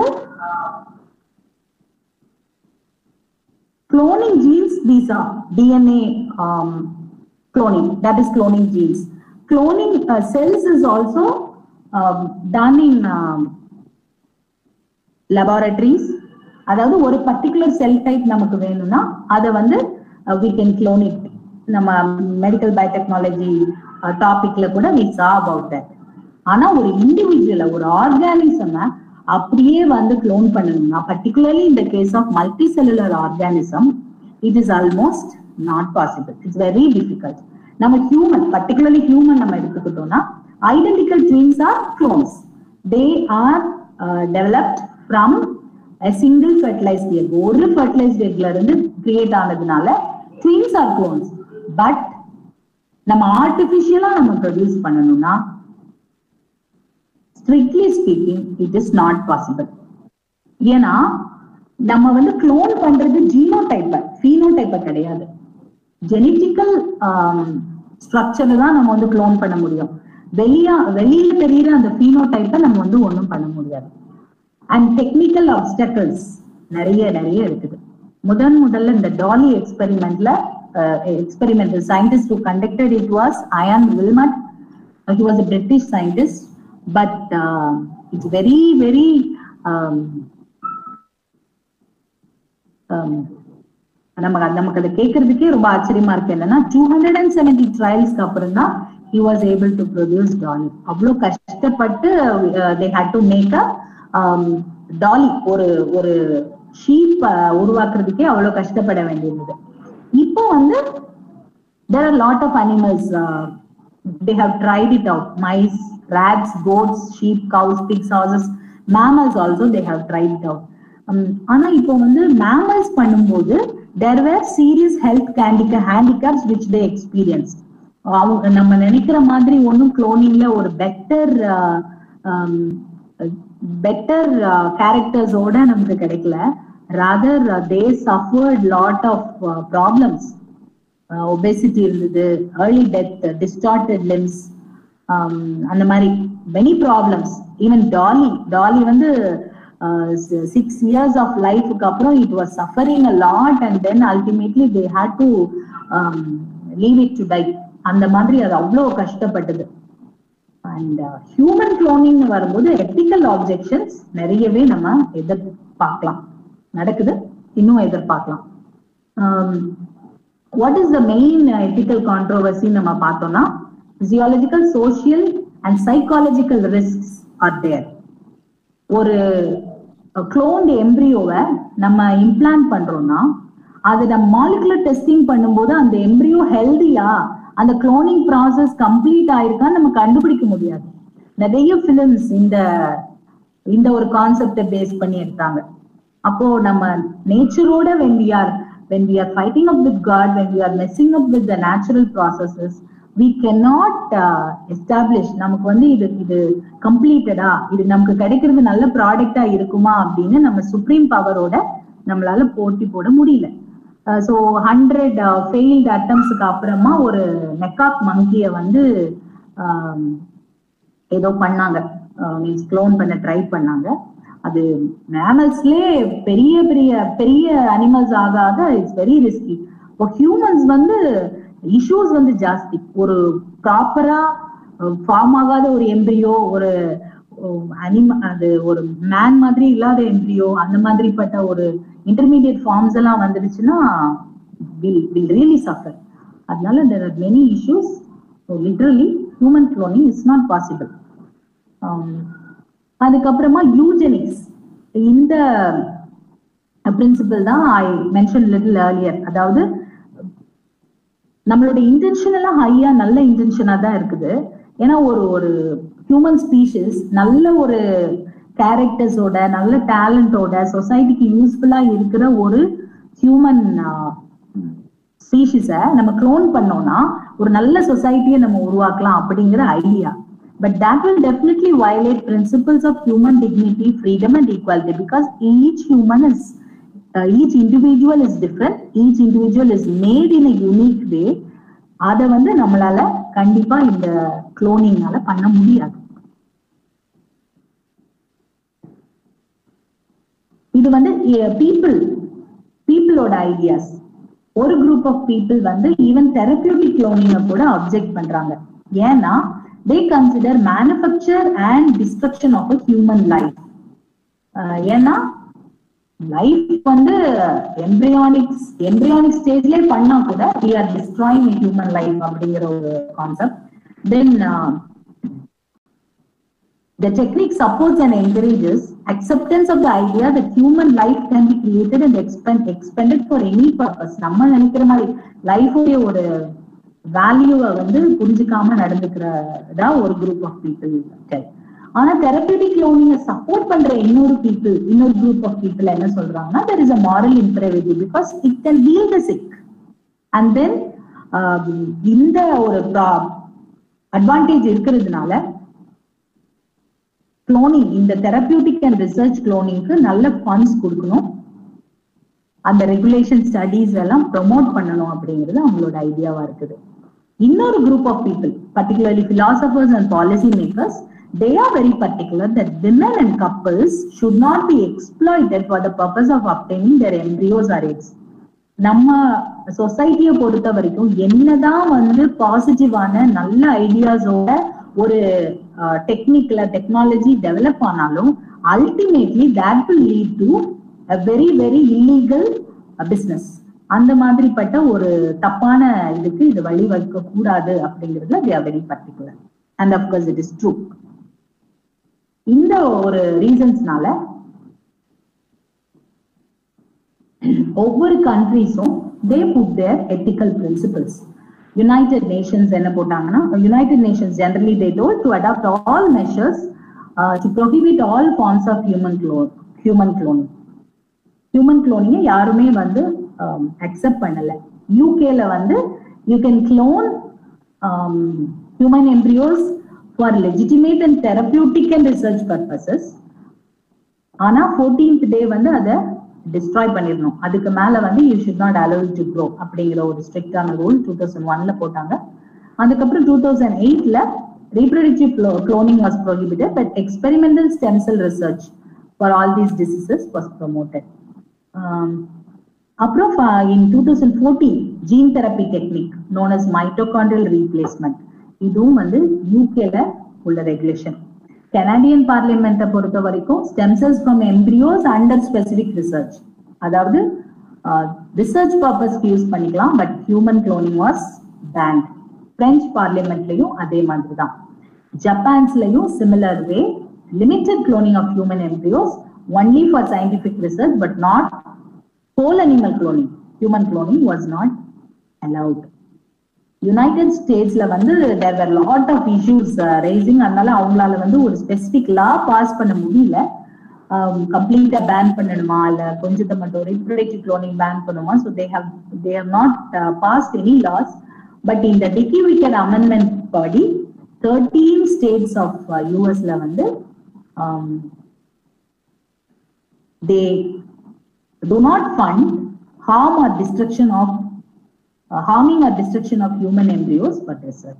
cloning genes these are dna um, cloning that is cloning genes cloning uh, cells is also um, done in um, laboratories அதாவது ஒரு particular செல் type நமக்கு வேணும்னா அதை வந்து we can clone it நம்ம medical biotechnology டாபிக்ல கூட வி சா அபவுட் தட் ஆனா ஒரு இண்டிவிஜுவல ஒரு ஆர்கானிசம அப்படியே வந்து க்ளோன் பண்ணணும்னா பர்டிகுலர்லி இந்த case of multicellular organism it is almost not possible it's very difficult நம்ம ஹியூமன் பர்டிகுலர்லி ஹியூமன் நம்ம எடுத்துக்கிட்டோம்னா identical twins are clones they are developed from single fertilized egg ஒரு ஃபெர்டிலைஸ்ட் எக்ல இருந்து கிரியேட் ஆனதுனால twins are clones but நம்ம ஆர்டிபிஷியலா நம்ம produce பண்ணணும்னா strictly speaking it is not possible ஏன்னா நம்ம வந்து க்ளோன் பண்றது ஜீனோ டைப்ப ஃபீனோ டைப்ப கிடையாது ஜெனட்டிக்கல் ஸ்ட்ரக்சர் தான் நம்ம வந்து க்ளோன் பண்ண முடியும் வெளியா வெளியில தெரியுற அந்த ஃபீனோ டைப்பை நம்ம வந்து ஒன்றும் பண்ண முடியாது அண்ட் டெக்னிக்கல் ஆப்ஸ்டக்கிள்ஸ் நிறைய நிறைய இருக்குது முதன் முதல்ல இந்த டாலி எக்ஸ்பெரிமெண்ட்ல experiment scientist who conducted it was Ian Wilmut he was a British scientist but it's very very நமக்கு நமக்கு அதை கேட்கறதுக்கே ரொம்ப ஆச்சரியமா இருக்கு என்னன்னா டூ ஹண்ட்ரட் அண்ட் செவன்டி ட்ரையல்ஸ்க்கு அப்புறம் தான் he was able to produce Dolly அவ்வளோ கஷ்டப்பட்டு they had to make a Dolly ஒரு ஒரு ஷீப் உருவாக்குறதுக்கே அவ்வளவு கஷ்டப்பட வேண்டியிருந்தது இப்போ வந்து there are lot of animals they have tried it out mice rats, goats, sheep, cows, pigs, horses, mammals also they have tried it out. ஆனா இப்போ வந்து மேமல்ஸ் பண்ணும்போது there were serious health handicap handicaps which they experience அவங்க நம்ம நினைக்கிற மாதிரி ஒன்றும் குளோனிங்ல ஒரு பெட்டர் பெட்டர் கேரக்டர்ஸோட நமக்கு கிடைக்கல rather they suffered lot of problems obesity இருந்தது ஏர்லி டெத் டிஸ்டார்டட் லிம்ஸ் அந்த மாதிரி many problems even Dolly Dolly வந்து சிக்ஸ் இயர்ஸ் ஆஃப் லைஃபுக்கு அப்புறம் it was suffering a lot and then ultimately they had to leave it to die அந்த மாதிரி அது அவ்வளோ கஷ்டப்பட்டது அண்ட் ஹியூமன் குளோனிங் வரும்போது எத்திக்கல் ஆப்ஜெக்ஷன்ஸ் நிறையவே நம்ம எதிர்பார்க்கலாம் நடக்குது இன்னும் எதிர்பார்க்கலாம் what is the main ethical controversy நம்ம பார்த்தோம்னா physiological, social and psychological risks are there. ஒரு குளோன்ட் எம்ப்ரியோவை நம்ம இம்ப்ளான்ட் பண்றோம்னா அது நம்ம மாலிகுலர் டெஸ்டிங் பண்ணும்போது அந்த எம்ப்ரியோ ஹெல்தியா அந்த குளோனிங் ப்ராசஸ் கம்ப்ளீட் ஆயிருக்கான்னு நம்ம கண்டுபிடிக்க முடியாது நிறைய பிலிம்ஸ் இந்த இந்த ஒரு கான்செப்டை பேஸ் பண்ணி எடுத்தாங்க அப்போ நம்ம நேச்சரோட when we are when we are fighting up with God when we are messing up with the natural processes we cannot establish நமக்கு வந்து இது இது கம்ப்ளீட்டடா இது நமக்கு கிடைக்கிறது நல்ல ப்ராடக்டா இருக்குமா அப்படின்னு நம்ம சுப்ரீம் பவரோட நம்மளால போட்டி போட முடியல ஸோ ஹண்ட்ரட் ஃபெயில்டு அட்டம்ஸுக்கு அப்புறமா ஒரு நெக்காக் மங்கிய வந்து ஏதோ பண்ணாங்க மீன்ஸ் க்ளோன் பண்ண ட்ரை பண்ணாங்க அது மேமல்ஸ்லேயே பெரிய பெரிய பெரிய அனிமல்ஸ் ஆக ஆக இட்ஸ் வெரி ரிஸ்கி இப்போ ஹியூமன்ஸ் வந்து இஷ்யூஸ் வந்து ஜாஸ்தி ஒரு ப்ராப்பரா ஃபார்ம் ஆகாத ஒரு எம்பிரியோ ஒரு அனிம அது ஒரு மேன் மாதிரி இல்லாத எம்பிரியோ அந்த மாதிரிப்பட்ட ஒரு இன்டர்மீடியட் ஃபார்ம்ஸ் எல்லாம் வந்துடுச்சுன்னா வில் வில் ரியலி சஃபர் அதனால there are many issues literally human cloning is not possible அதுக்கப்புறமா யூஜெனிக்ஸ் இந்த பிரின்சிபல் தான் ஐ மென்ஷன் லிட்டில் ஏர்லியர் அதாவது நம்மளோட இன்டென்ஷன் எல்லாம் ஹையா நல்ல இன்டென்ஷனா தான் இருக்குது ஏன்னா ஒரு ஒரு ஹியூமன் ஸ்பீஷிஸ் நல்ல ஒரு கேரக்டர்ஸோட நல்ல டேலண்டோட சொசைட்டிக்கு யூஸ்ஃபுல்லா இருக்கிற ஒரு ஹியூமன் ஸ்பீஷிஸை நம்ம க்ளோன் பண்ணோம்னா ஒரு நல்ல சொசைட்டியை நம்ம உருவாக்கலாம் அப்படிங்கிற idea but that will definitely violate principles of human dignity freedom and equality because each human is uh, each individual is different each individual is made in a unique way அதை வந்து நம்மளால கண்டிப்பா இந்த குளோனிங்னால பண்ண முடியாது இது வந்து பீப்புள் பீப்புளோட ஐடியாஸ் ஒரு குரூப் ஆஃப் பீப்புள் வந்து ஈவன் தெரபியூட்டிக் குளோனிங்க கூட அப்செக்ட் பண்றாங்க ஏன்னா they consider manufacture and destruction of a human life ஏன்னா லைஃப் வந்து எம்பிரியானிக்ஸ் எம்பிரியானிக் ஸ்டேஜ்லயே பண்ணா கூட we are destroying human life அப்படிங்கிற ஒரு concept then The technique supports and encourages acceptance of the idea that human life can be created and expend, expended for any purpose. நம்ம நினைக்கிற மாதிரி லைஃபுடைய ஒரு வேல்யூவை வந்து புரிஞ்சுக்காம நடந்துக்கிறதா ஒரு குரூப் ஆஃப் பீப்புள் ஆனா தெரபியூட்டிக் லோனிங்க சப்போர்ட் பண்ற இன்னொரு பீப்புள் இன்னொரு குரூப் ஆஃப் பீப்புள் என்ன சொல்றாங்கன்னா there is a moral imperative because it can heal the sick and then இந்த ஒரு அட்வான்டேஜ் இருக்கிறதுனால குளோனிங் இந்த தெரபியூட்டிக் அண்ட் ரிசர்ச் குளோனிங்க்கு நல்ல ஃபண்ட்ஸ் கொடுக்கணும் அந்த ரெகுலேஷன் ஸ்டடீஸ் எல்லாம் ப்ரொமோட் பண்ணணும் அப்படிங்கிறது அவங்களோட ஐடியாவா இருக்குது இன்னொரு group of people particularly philosophers and policy makers they are very particular that women and couples should not be exploited for the purpose of obtaining their embryos or eggs நம்ம சொசைட்டியை பொறுத்த வரைக்கும் என்னதான் வந்து பாசிட்டிவான நல்ல ஐடியாஸோட ஒரு டெக்னிக்ல டெக்னாலஜி டெவலப் ஆனாலும் ultimately that will lead to a very very illegal business அந்த மாதிரிப்பட்ட ஒரு தப்பான இதுக்கு இது வழி வைக்க கூடாது அப்படிங்கிறதுல we are very particular and of course it is true இந்த ஒரு ரீசன்ஸ்னால ஒவ்வொரு கண்ட்ரீஸும் they put their ethical principles United Nations என்ன போட்டாங்கன்னா United Nations generally they told to adopt all measures to prohibit all forms of human clone human cloning human குளோனிங்கை யாருமே வந்து அக்செப்ட் பண்ணல யூகேல வந்து you can clone human embryos for legitimate and therapeutic and research purposes ஆனா fourteenth day வந்து அதை destroy பண்ணிடணும் அதுக்கு மேல வந்து you should not allow to grow அப்படிங்கிற ஒரு ஸ்ட்ரிக்டான ரூல் டூ தௌசண்ட் ஒன்ல போட்டாங்க அதுக்கப்புறம் டூ தௌசண்ட் எயிட்ல reproductive cloning was prohibited but experimental stem cell research for all these diseases was promoted um, அப்புறம் in 2014 gene therapy technique known as mitochondrial replacement இதுவும் வந்து யூகேல உள்ள ரெகுலேஷன் கனடியன் பார்லிமெண்ட்டை பொறுத்த வரைக்கும் stem cells from embryos under specific research அதாவது research பர்பஸ்க்கு யூஸ் பண்ணிக்கலாம் but human cloning was banned French பார்லிமெண்ட்லயும் அதே மாதிரி தான் ஜப்பான்ஸ்லயும் similar way limited cloning of human embryos only for scientific research but not whole animal cloning human cloning was not allowed United ஸ்டேட்ஸ்ல வந்து there were lot of issues rising அதனால அவங்களால வந்து ஒரு ஸ்பெசிபிக் லா பாஸ் பண்ண முடியல கம்ப்ளீட்டா பேன் பண்ணணுமா இல்ல கொஞ்சத்தை மட்டும் ரீப்ரொடக்டிவ் குளோனிங் பேன் பண்ணுமா so they have they have not passed any laws but இந்த டிக்கி விக்கெட் அமெண்ட்மெண்ட் படி தேர்ட்டீன் ஸ்டேட்ஸ் ஆஃப் யூஎஸ்ல வந்து they do not fund harm or destruction of uh, harming or destruction of human embryos for research.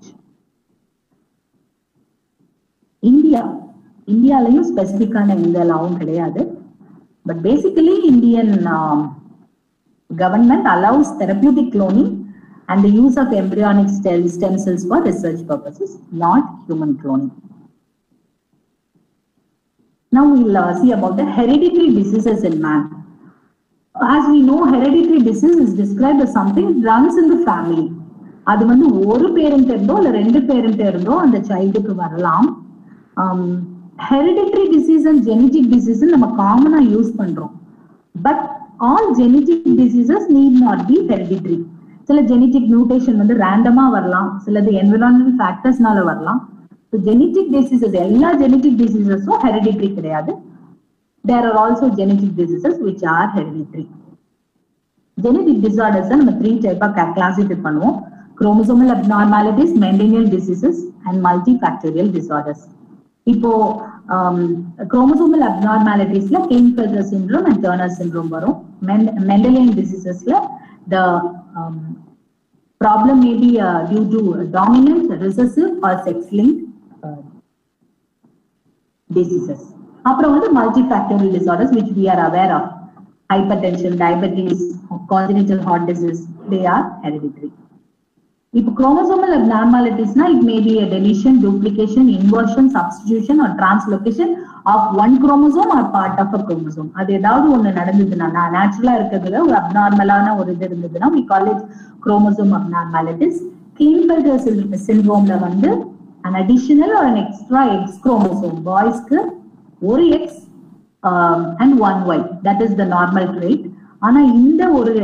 India இந்தியாலையும் ஸ்பெசிபிக்கான எந்த லாவும் கிடையாது but basically Indian government allows therapeutic cloning and the use of embryonic stem, stem cells for research purposes, not human cloning. Now we'll uh, see about the hereditary diseases in man. As we know, hereditary disease is described as something runs in the family. அது வந்து ஒரு parent இருந்தோ இல்ல ரெண்டு parent இருந்தோ அந்த சைல்டுக்கு வரலாம் hereditary disease and genetic disease நம்ம காமனா யூஸ் பண்றோம் but all genetic diseases need not be hereditary சில ஜெனட்டிக் மியூட்டேஷன் வந்து ரேண்டமா வரலாம் சிலது என்விரான்மெண்ட் ஃபேக்டர்ஸ்னால வரலாம் ஸோ ஜெனட்டிக் டிசீசஸ் எல்லா ஜெனட்டிக் டிசீசஸும் ஹெரிடிட்ரி கிடையாது there are also genetic diseases which are hereditary genetic disorders நம்ம த்ரீ டைப்பா கிளாசிஃபை பண்ணுவோம் chromosomal abnormalities Mendelian diseases and multifactorial disorders இப்போ குரோமோசோமல் அப்நார்மாலிட்டிஸ்ல Klinefelter syndrome and Turner syndrome வரும் Mendelian டிசீசஸ்ல the problem may be due to dominant recessive or sex linked diseases அப்புறம் வந்து multifactorial disorders which we are aware of hypertension diabetes congenital heart disease they are hereditary இப்போ chromosomal abnormalities-னா it may be a deletion, duplication, inversion, substitution or translocation of one chromosome or part of a chromosome. அது ஏதாவது ஒண்ணு நடந்ததுன்னா நேச்சுரலா இருக்கிறதுல ஒரு அப்நார்மலான ஒரு இது இருந்ததுன்னா we call it chromosome abnormalities. Klinefelter syndromeல வந்து an additional or an extra X chromosome பாய்ஸ்க்கு ஒரு X and one Y that is the normal trait. ஆனா இந்த ஒரு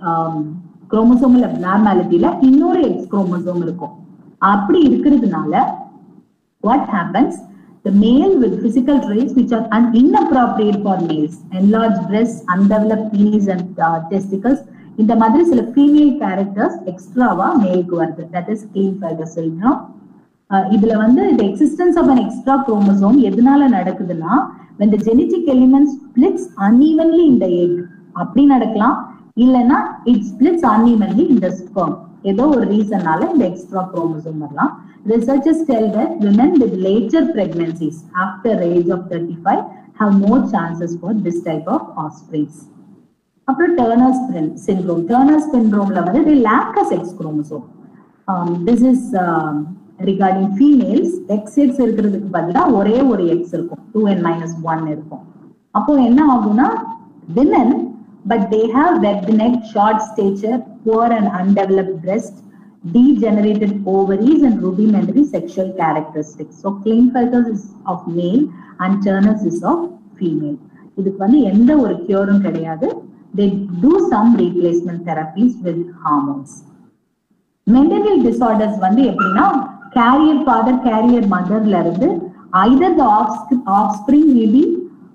குரோமோசோமல் அப்நார்மாலிட்டியில இன்னொரு எக்ஸ் குரோமோசோம் இருக்கும் அப்படி இருக்கிறதுனால what happens the male with physical traits which are un- inappropriate for males enlarged breasts undeveloped penis and uh, testicles இந்த மாதிரி சில ஃபீமேல் கேரக்டர்ஸ் எக்ஸ்ட்ராவா மேலுக்கு வருது that is Klinefelter syndrome இதுல வந்து இந்த existence of an extra chromosome எதனால நடக்குதுன்னா when the genetic element splits unevenly in the egg அப்படி நடக்கலாம் இல்லைன்னா it splits unevenly in the sperm ஏதோ ஒரு ரீசன்னால இந்த எக்ஸ்ட்ரா குரோமோசோம் வரலாம் researchers tell that women with later pregnancies after age of 35 have more chances for this type of offsprings அப்புறம் Turner's syndrome Turner's சிண்ட்ரோம்ல வந்து they lack a sex chromosome um, this is um, regarding females X X இருக்கிறதுக்கு பதிலா ஒரே ஒரு X இருக்கும் two என் minus one இருக்கும் அப்போ என்ன ஆகும்னா women but they have webbed neck, short stature, poor and undeveloped breast, degenerated ovaries and rudimentary sexual characteristics. So Klinefelter is of male and Turner's is of female. இதுக்கு வந்து எந்த ஒரு கியூரும் கிடையாது they do some replacement therapies with hormones. Mendelian disorders வந்து எப்படின்னா carrier father carrier மதர்ல இருந்து either the offspring maybe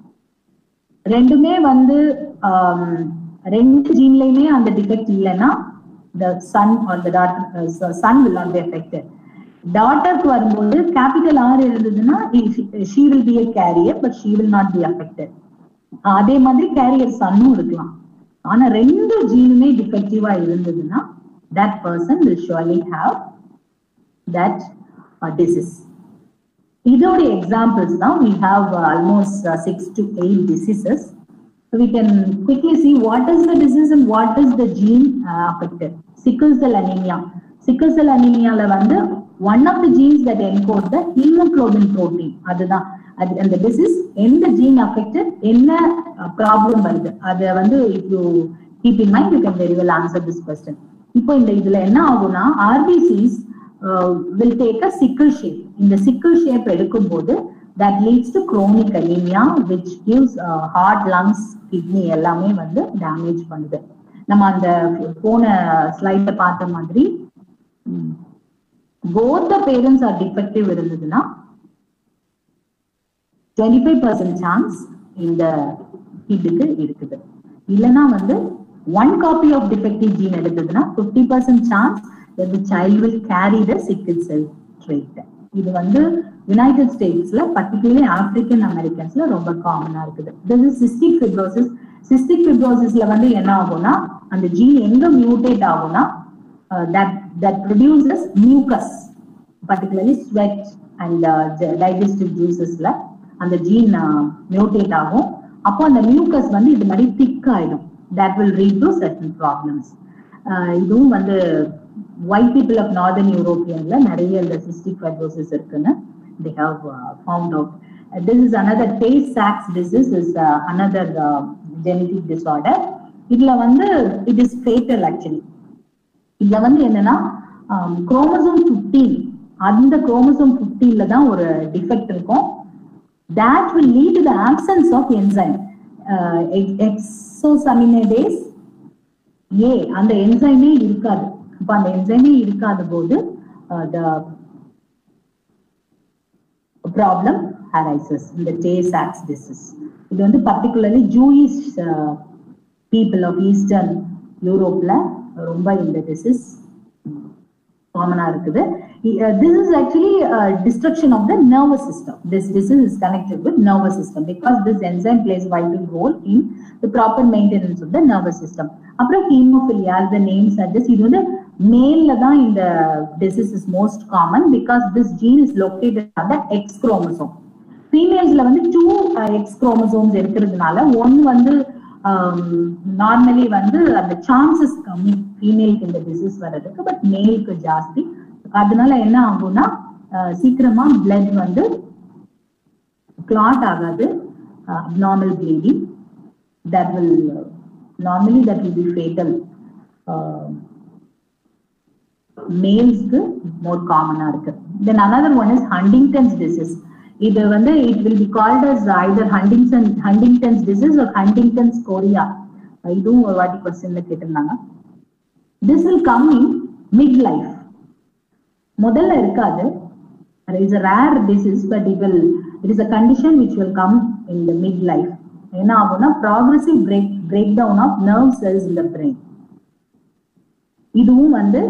ரெண்டுமே வந்து ஆம், ரெண்டு ஜீன்லயுமே அந்த டிஃபெக்ட் இல்லைன்னா the son or the daughter son will not be affected டாட்டருக்கு வரும்போது கேபிட்டல் ஆர் இருந்ததுன்னா she will be a carrier but she will not be affected அதே மாதிரி கேரியர் சன்னும் இருக்கலாம் ஆனா ரெண்டு ஜீனுமே டிஃபெக்டிவா இருந்ததுன்னா that person will surely have that uh, disease இதோட எக்ஸாம்பிள்ஸ் தான் we have uh, almost uh, six to eight diseases so we can quickly see what is the disease and what is the gene uh, affected sickle cell anemia sickle cell anemia வந்து one of the genes that encode the hemoglobin protein அதுதான் அது அந்த disease எந்த gene affected என்ன problem வருது அதை வந்து if you keep in mind you can very well answer this question இப்போ இந்த இதுல என்ன ஆகும்னா RBCs will take a sickle shape இந்த சிக்கிள் ஷேப் எடுக்கும்போது that leads to chronic anaemia which gives heart lungs kidney எல்லாமே வந்து டேமேஜ் பண்ணுது நம்ம அந்த போன ஸ்லைட்ல பார்த்த மாதிரி both the parents are defective இருந்ததுன்னா டுவெண்ட்டி ஃபைவ் பர்சன்ட் சான்ஸ் இந்த கிட்டுக்கு இருக்குது இல்லைன்னா வந்து one copy of defective gene எடுத்ததுன்னா fifty percent chance that the child will carry the sickle cell trait இது வந்து யுனைடெட் ஸ்டேட்ஸ்ல பர்டிகுலர்லி ஆப்பிரிக்கன் அமெரிக்கன்ஸ்ல ரொம்ப காமனா இருக்குது this is cystic fibrosis cystic fibrosisல வந்து என்ன ஆகும்னா அந்த ஜீன் எங்க மியூட்டேட் ஆகும்னா uh, that that produces mucus particularly sweat and uh, the digestive juicesல அந்த ஜீன் மியூட்டேட் ஆகும் அப்போ அந்த மியூக்கஸ் வந்து இது மாதிரி திக் ஆயிடும் that will lead to certain problems uh, இதுவும் வந்து ஒயிட் பீப்புள் ஆஃப் நார்தர்ன் யூரோப்பியன்ல நிறைய இந்த சிஸ்டிக் ஃபைப்ரோசிஸ் இருக்குன்னு they have uh, found out Uh, this is another tay sachs disease is uh, another uh, genetic disorder இதுல வந்து it is fatal actually இதுல வந்து என்னன்னா குரோமோசோம் 15 அந்த குரோமோசோம் 15ல தான் ஒரு டிஃபெக்ட் இருக்கும் that will lead to the absence of enzyme uh, ex- exosaminidase ஏ அந்த என்சைமே இருக்காது அப்ப அந்த என்சைமே இருக்காத போது த ப்ராப்ளம் அரைசஸ் இந்த டே சாக்ஸ் டிசீஸ் இது வந்து particularly Jewish people of eastern யூரோப்ல ரொம்ப இந்த டிசீஸ் காமனா இருக்குது this is actually uh, destruction of the nervous system this disease is connected with nervous system because this enzyme plays vital role in the proper maintenance of the nervous system அப்புறம் haemophilia the name suggests இது வந்து மேல்ல தான் இந்த disease is most common because this gene is located அந்த X chromosome ஃபீமேல்ஸ்ல வந்து two X chromosomes இருக்கிறதுனால ஒன் வந்து நார்மலி வந்து அந்த சான்சஸ் கம்மி ஃபீமேலுக்கு இந்த டிசீஸ் வர்றதுக்கு பட் மேலுக்கு ஜாஸ்தி அதனால என்ன ஆகும்னா சீக்கிரமா பிளட் வந்து கிளாட் ஆகாது abnormal bleeding that will uh, normally that will be fatal uh, மேல்ஸ்க்கு more காமனா இருக்கு then another one is Huntington's disease இது வந்து it will be called as either Huntington Huntington's disease ஒரு ஹண்டிங்டன்ஸ் கோரியா இதுவும் ஒரு வாட்டி கொஸ்டின்ல கேட்டிருந்தாங்க this will come in mid life முதல்ல இருக்காது is a rare disease but it will it is a condition which will come in the mid life என்ன ஆகும்னா progressive break break down of nerve cells இந்த brain இதுவும் வந்து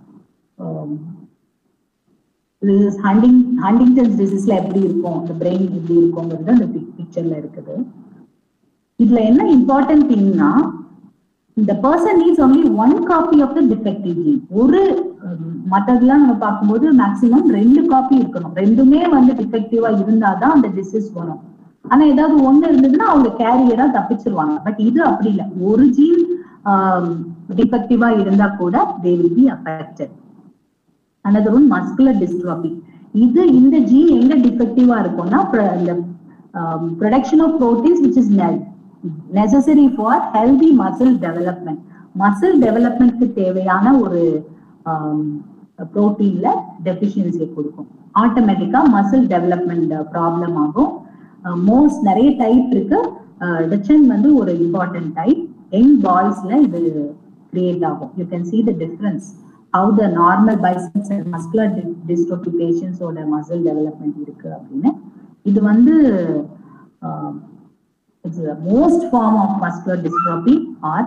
hunting ஹண்டிங்டன்ஸ் டிசீஸ்ல எப்படி இருக்கும் இந்த பிரெயின் எப்படி இருக்குங்கிறது அந்த பிக்சர்ல இருக்குது இதுல என்ன இம்பார்ட்டன்ட் திங்னா இந்த person needs only one copy of the defective gene ஒரு மற்றதெல்லாம் நம்ம பார்க்கும்போது மேக்சிமம் ரெண்டு காப்பி இருக்கணும் ரெண்டுமே வந்து டிஃபெக்டிவா இருந்தாதான் அந்த டிசீஸ் வரும் ஆனா ஏதாவது ஒண்ணு இருந்ததுன்னா அவங்க கேரியரா தப்பிச்சிருவாங்க பட் இது அப்படி இல்லை ஒரு ஜீன் டிஃபெக்டிவா இருந்தா கூட they will be affected another one muscular dystrophy இது இந்த ஜீன் எங்க டிஃபெக்டிவா இருக்கும்னா இந்த production of proteins which is necessary for healthy muscle development muscle டெவலப்மெண்ட்க்கு தேவையான ஒரு ப்ரோட்டீன்ல டெபிஷியன்சியை கொடுக்கும் ஆட்டோமேட்டிக்கா மசில் டெவலப்மெண்ட் ப்ராப்ளம் ஆகும் மோஸ்ட் நிறைய டைப் இருக்கு டிச்சன் வந்து ஒரு இம்பார்ட்டன்ட் டைப் யங் பாய்ஸ்ல இது கிரியேட் ஆகும் you can see the difference how the normal biceps and muscular dystrophy பேஷன்ஸோட மசில் டெவலப்மெண்ட் இருக்கு அப்படின்னு இது வந்து it's the most form of muscular dystrophy are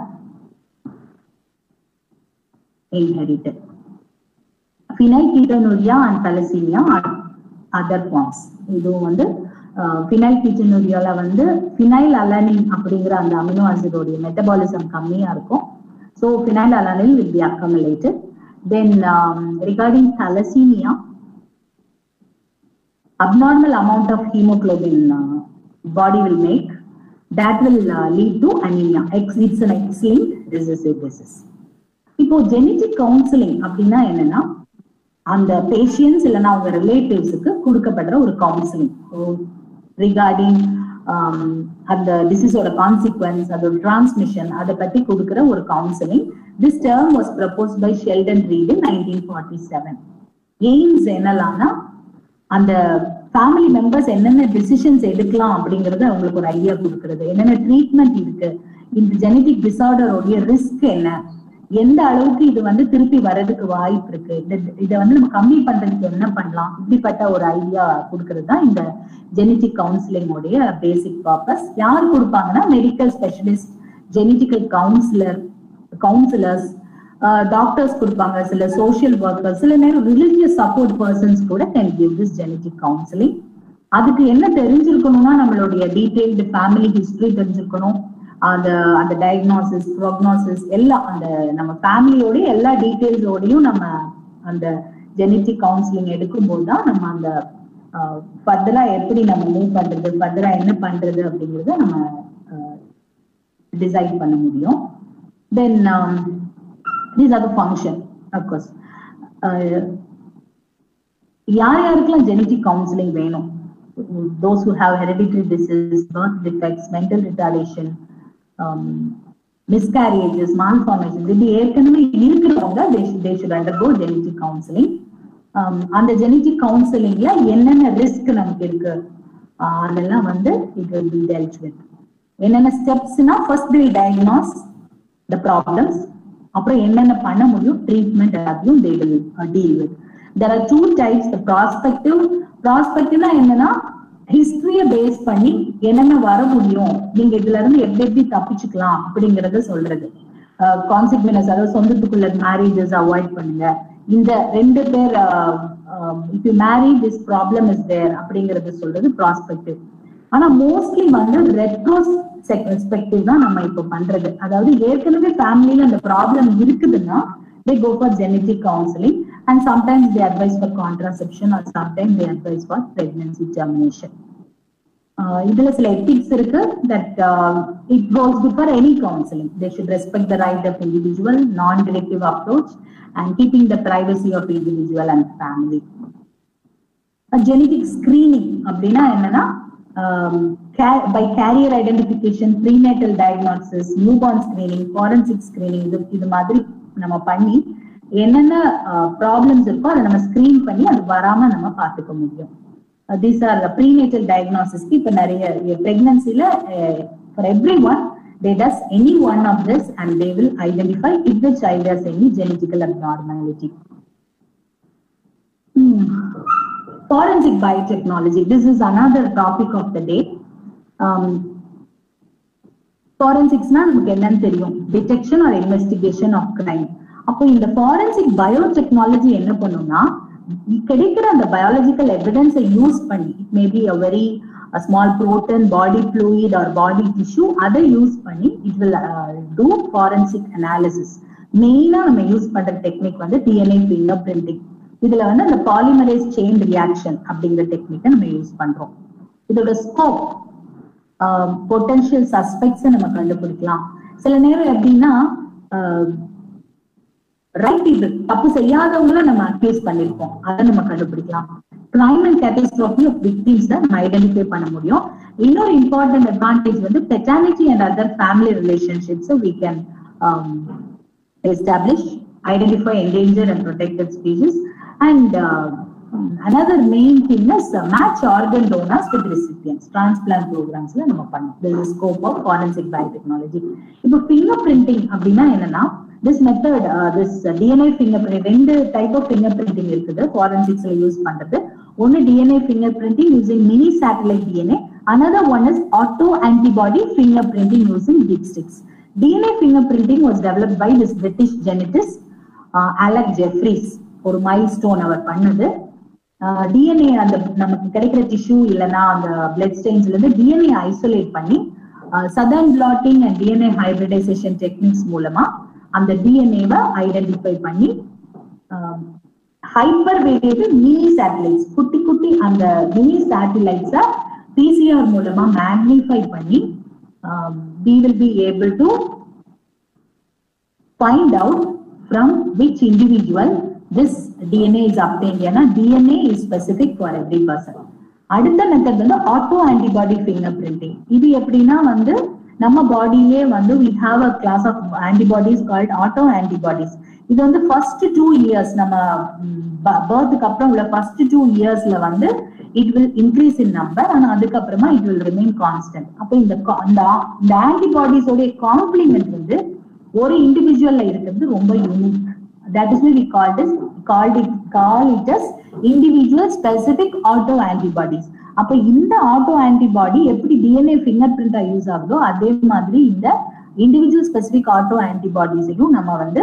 inherited. Phenylketonuria and thalassemia are other forms. இதுவும் வந்து ஃபினைல்கீட்டனுரியால வந்து ஃபினைல் அலனின் அப்படிங்கிற அந்த அமினோ ஆசிடோடைய மெட்டபாலிசம் கம்மியா இருக்கும் so phenylalanine will be accumulated then regarding thalassemia abnormal amount of hemoglobin uh, body will make that will uh, lead to anemia. X, it's an X-linked recessive disease. இப்போ genetic counselling அப்படின்னா என்னன்னா அந்த patience இல்லைன்னா அவங்க ரிலேட்டிவ்ஸுக்கு கொடுக்கப்படுற ஒரு counselling regarding அந்த டிசீஸோட consequence அதோட transmission அதை பத்தி கொடுக்குற ஒரு counselling this term was propose by Sheldon Reed in nineteen forty seven aims என்னலாம்னா அந்த ஃபேமிலி மெம்பர்ஸ் என்னென்ன டிசிஷன்ஸ் எடுக்கலாம் அப்படிங்கறது அவங்களுக்கு ஒரு ஐடியா கொடுக்கறது என்னென்ன ட்ரீட்மெண்ட் இருக்கு இந்த ஜெனடிக் டிசார்டரோடைய ரிஸ்க் என்ன எந்த அளவுக்கு இது வந்து திருப்பி வர்றதுக்கு வாய்ப்பு இருக்கு இதை வந்து நம்ம கம்மி பண்றதுக்கு என்ன பண்ணலாம் இப்படிப்பட்ட ஒரு ஐடியா கொடுக்கறது தான் இந்த ஜெனட்டிக் கவுன்சிலிங் உடைய பேசிக் பர்பஸ் யார் கொடுப்பாங்கன்னா medical specialist genetical counsellor counsellors doctors கொடுப்பாங்க சில சோசியல் ஒர்க்கர்ஸ் சில நேரம் ரிலிஜியஸ் சப்போர்ட் பர்சன்ஸ் கூட can give this genetic counselling அதுக்கு என்ன தெரிஞ்சிருக்கணும்னா நம்மளுடைய டீடைல்டு ஃபேமிலி ஹிஸ்டரி தெரிஞ்சிருக்கணும் அந்த அந்த டயக்னோசிஸ் ப்ரோக்னோசிஸ் எல்லாம் அந்த நம்ம ஃபேமிலியோட எல்லா டீடைல்ஸோடையும் நம்ம அந்த ஜெனட்டிக் கவுன்சிலிங் எடுக்கும்போது தான் நம்ம அந்த ஃபர்தரா எப்படி நம்ம மூவ் பண்றது ஃபர்தரா என்ன பண்றது அப்படிங்கறத நம்ம டிசைட் பண்ண முடியும் தென் these are the function of course யார் யாருக்கெல்லாம் ஜெனட்டிக் கவுன்சிலிங் வேணும் those who have hereditary disease birth defects mental retardation um, miscarriages malformations இது ஏற்கனவே இருக்கிறவங்க they should, they should undergo genetic counseling um, அந்த ஜெனட்டிக் கவுன்சிலிங்ல என்னென்ன ரிஸ்க் நமக்கு இருக்கு அதெல்லாம் வந்து it will be dealt with என்னென்ன ஸ்டெப்ஸ்னா first will diagnose the problems அப்புறம் என்னென்ன பண்ண முடியும் ட்ரீட்மெண்ட் எல்லாத்தையும் they will deal with there are two types the prospective ப்ராஸ்பெக்டிவ்னா என்னன்னா ஹிஸ்டரிய பேஸ் பண்ணி என்னென்ன வர முடியும் நீங்க இதுல இருந்து எப்படி எப்படி தப்பிச்சுக்கலாம் அப்படிங்கறத சொல்றது கான்சிக்வன்ஸ் அதாவது சொந்தத்துக்குள்ள மேரேஜஸ் அவாய்ட் பண்ணுங்க இந்த ரெண்டு பேர் if you marry this problem is there அப்படிங்கறது சொல்றது ப்ராஸ்பெக்டிவ் ஆனா மோஸ்ட்லி வந்து ரெட்ரோஸ் ரெஸ்பெக்டிவ் தான் நம்ம இப்ப பண்றது அதாவது ஏற்கனவே ஃபேமிலியில அந்த ப்ராப்ளம் இருக்குதுன்னா they go for genetic counseling and sometimes they advise for contraception or sometimes they advise for pregnancy termination. Uh, இதுல சில எத்திக்ஸ் இருக்கு that it goes good for any counselling they should respect the right of individual non directive approach and keeping the privacy of individual and family genetic screening அப்படின்னா என்னன்னா by carrier identification prenatal diagnosis newborn screening forensic screening இது இது மாதிரி நம்ம பண்ணி என்னென்ன problems இருக்கோ அதை நம்ம ஸ்கிரீன் பண்ணி அது வராம நம்ம பார்த்துக்க முடியும் தீஸ் ஆர் ப்ரீநேட்டல் டயக்னாசிஸ்க்கு இப்ப நிறைய பிரெக்னன்சில for every one they does any one of this and they will identify if the child has any genetical abnormality. Hmm. Forensic biotechnology. This is another topic of the day. Um, forensicsனா நமக்கு என்னன்னு தெரியும் detection or investigation of crime அப்போ இந்த forensic biotechnology என்ன பண்ணும்னா கிடைக்கிற அந்த பயாலஜிக்கல் எவிடன்ஸை யூஸ் பண்ணி it may be a very small protein body fluid or body tissue அதை யூஸ் பண்ணி it will do forensic analysis மெயினா நம்ம யூஸ் பண்ற டெக்னிக் வந்து டிஎன்ஏ ஃபிங்கர் பிரிண்டிங் இதுல வந்து அந்த பாலிமரைஸ் செயின் ரியாக்ஷன் அப்படிங்கிற டெக்னிக்கை நம்ம யூஸ் பண்றோம் இதோட ஸ்கோப் பொட்டன்ஷியல் சஸ்பெக்ட்ஸ் நம்ம கண்டுபிடிக்கலாம் சில நேரம் எப்படின்னா ரைட் பீப்புள் தப்பு செய்யாதவங்கள நம்ம அக்யூஸ் பண்ணிருப்போம் அதை நம்ம கண்டுபிடிக்கலாம் crime and catastrophe of victims தான் நம்ம ஐடென்டிஃபை பண்ண முடியும் இன்னொரு இம்பார்ட்டன்ட் அட்வான்டேஜ் வந்து paternity and other family relationships we can establish identify endangered and protected species and uh, another main thing is uh, match organ donors with recipients transplant programs ல நம்ம பண்ணோம் this is scope of forensic biotechnology இப்போ finger printing அப்படின்னா என்னன்னா this method uh, this DNA fingerprint ரெண்டு type of finger printing இருக்குது forensics ல use பண்றது ஒன்னு DNA fingerprinting using mini satellite DNA another one is auto antibody fingerprinting using dipsticks DNA fingerprinting was developed by this British genetist uh, Alec Jeffries ஒரு milestone அவர் பண்ணது DNA அந்த நமக்கு கிடைக்கிற டிஷ்யூ இல்லைன்னா அந்த பிளட் ஸ்டெயின்ஸ்ல இருந்து டிஎன்ஏ ஐசோலேட் பண்ணி Southern blotting and DNA hybridisation techniques மூலமா அந்த டிஎன்ஏவை ஐடென்டிஃபை பண்ணி ஹைப்பர் வேரியபிள் மினி சேட்டலைட்ஸ் குட்டி குட்டி அந்த மினி சேட்டலைட்ஸை பிசிஆர் மூலமா மேக்னிஃபை பண்ணி we will be able to find out from which individual this DNA is obtained ஏன்னா DNA is specific for every person அடுத்த மெத்தட் வந்து ஆட்டோ ஆன்டிபாடி ஃபிங்கர் பிரிண்டிங் இது எப்படின்னா வந்து நம்ம பாடியிலே வந்து we have a class of antibodies called auto antibodies இது வந்து ஃபர்ஸ்ட் டூ இயர்ஸ் நம்ம பர்த்துக்கு அப்புறம் உள்ள ஃபர்ஸ்ட் டூ இயர்ஸ்ல வந்து it will increase in number ஆனா அதுக்கப்புறமா இட் வில் ரிமைன் கான்ஸ்டன்ட் அப்போ இந்த இந்த ஆன்டிபாடிஸோட காம்ப்ளிமெண்ட் வந்து ஒரு இண்டிவிஜுவல்ல இருக்கிறது ரொம்ப unique that is why we called this called it call it as individual specific auto antibodies அப்ப இந்த ஆட்டோ ஆன்டிபாடி எப்படி டிஎன்ஏ ஃபிங்கர் பிரிண்டா யூஸ் ஆகுதோ அதே மாதிரி இந்த இண்டிவிஜுவல் ஸ்பெசிபிக் ஆட்டோ ஆன்டிபாடிஸையும் நம்ம வந்து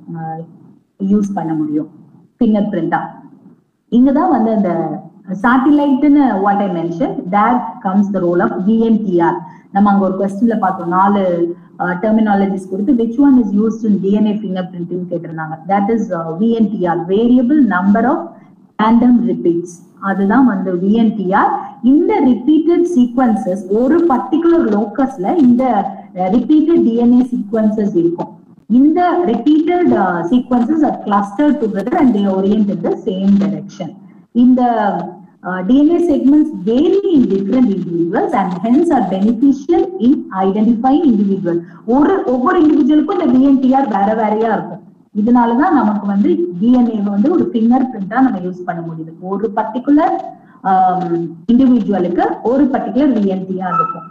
யூஸ் பண்ண முடியும் ஃபிங்கர் பிரிண்டா இங்கதான் வந்து அந்த சேட்டிலைட்னு what I mention that comes the role of VNTR நம்ம அங்க ஒரு கொஸ்டின்ல பார்த்தோம் நாலு டெர்மினாலஜிஸ் கொடுத்து which one is used in DNA finger printing கேட்டிருந்தாங்க that is VNTR variable number of random repeats அதுதான் வந்து விஎன்டிஆர் இந்த ரிப்பீட்டட் சீக்வன்சஸ் ஒரு பர்டிகுலர் லோக்கஸ்ல இந்த ரிப்பீட்டட் டிஎன்ஏ சீக்வன்சஸ் இருக்கும் இந்த repeated sequences are cluster together and they orient in the same direction இந்த uh, DNA segments vary in different individuals and hence are beneficial in identifying individual. ஒரு ஒவ்வொரு இண்டிவிஜுவலுக்கும் இந்த VNTR வேற வேறையா இருக்கும் இதனாலதான் நமக்கு வந்து டிஎன்ஏ வந்து ஒரு ஃபிங்கர் பிரிண்டா நம்ம யூஸ் பண்ண முடியுது ஒரு பர்டிகுலர் இண்டிவிஜுவலுக்கு ஒரு பர்டிகுலர் விஎன்டிஆர் இருக்கும்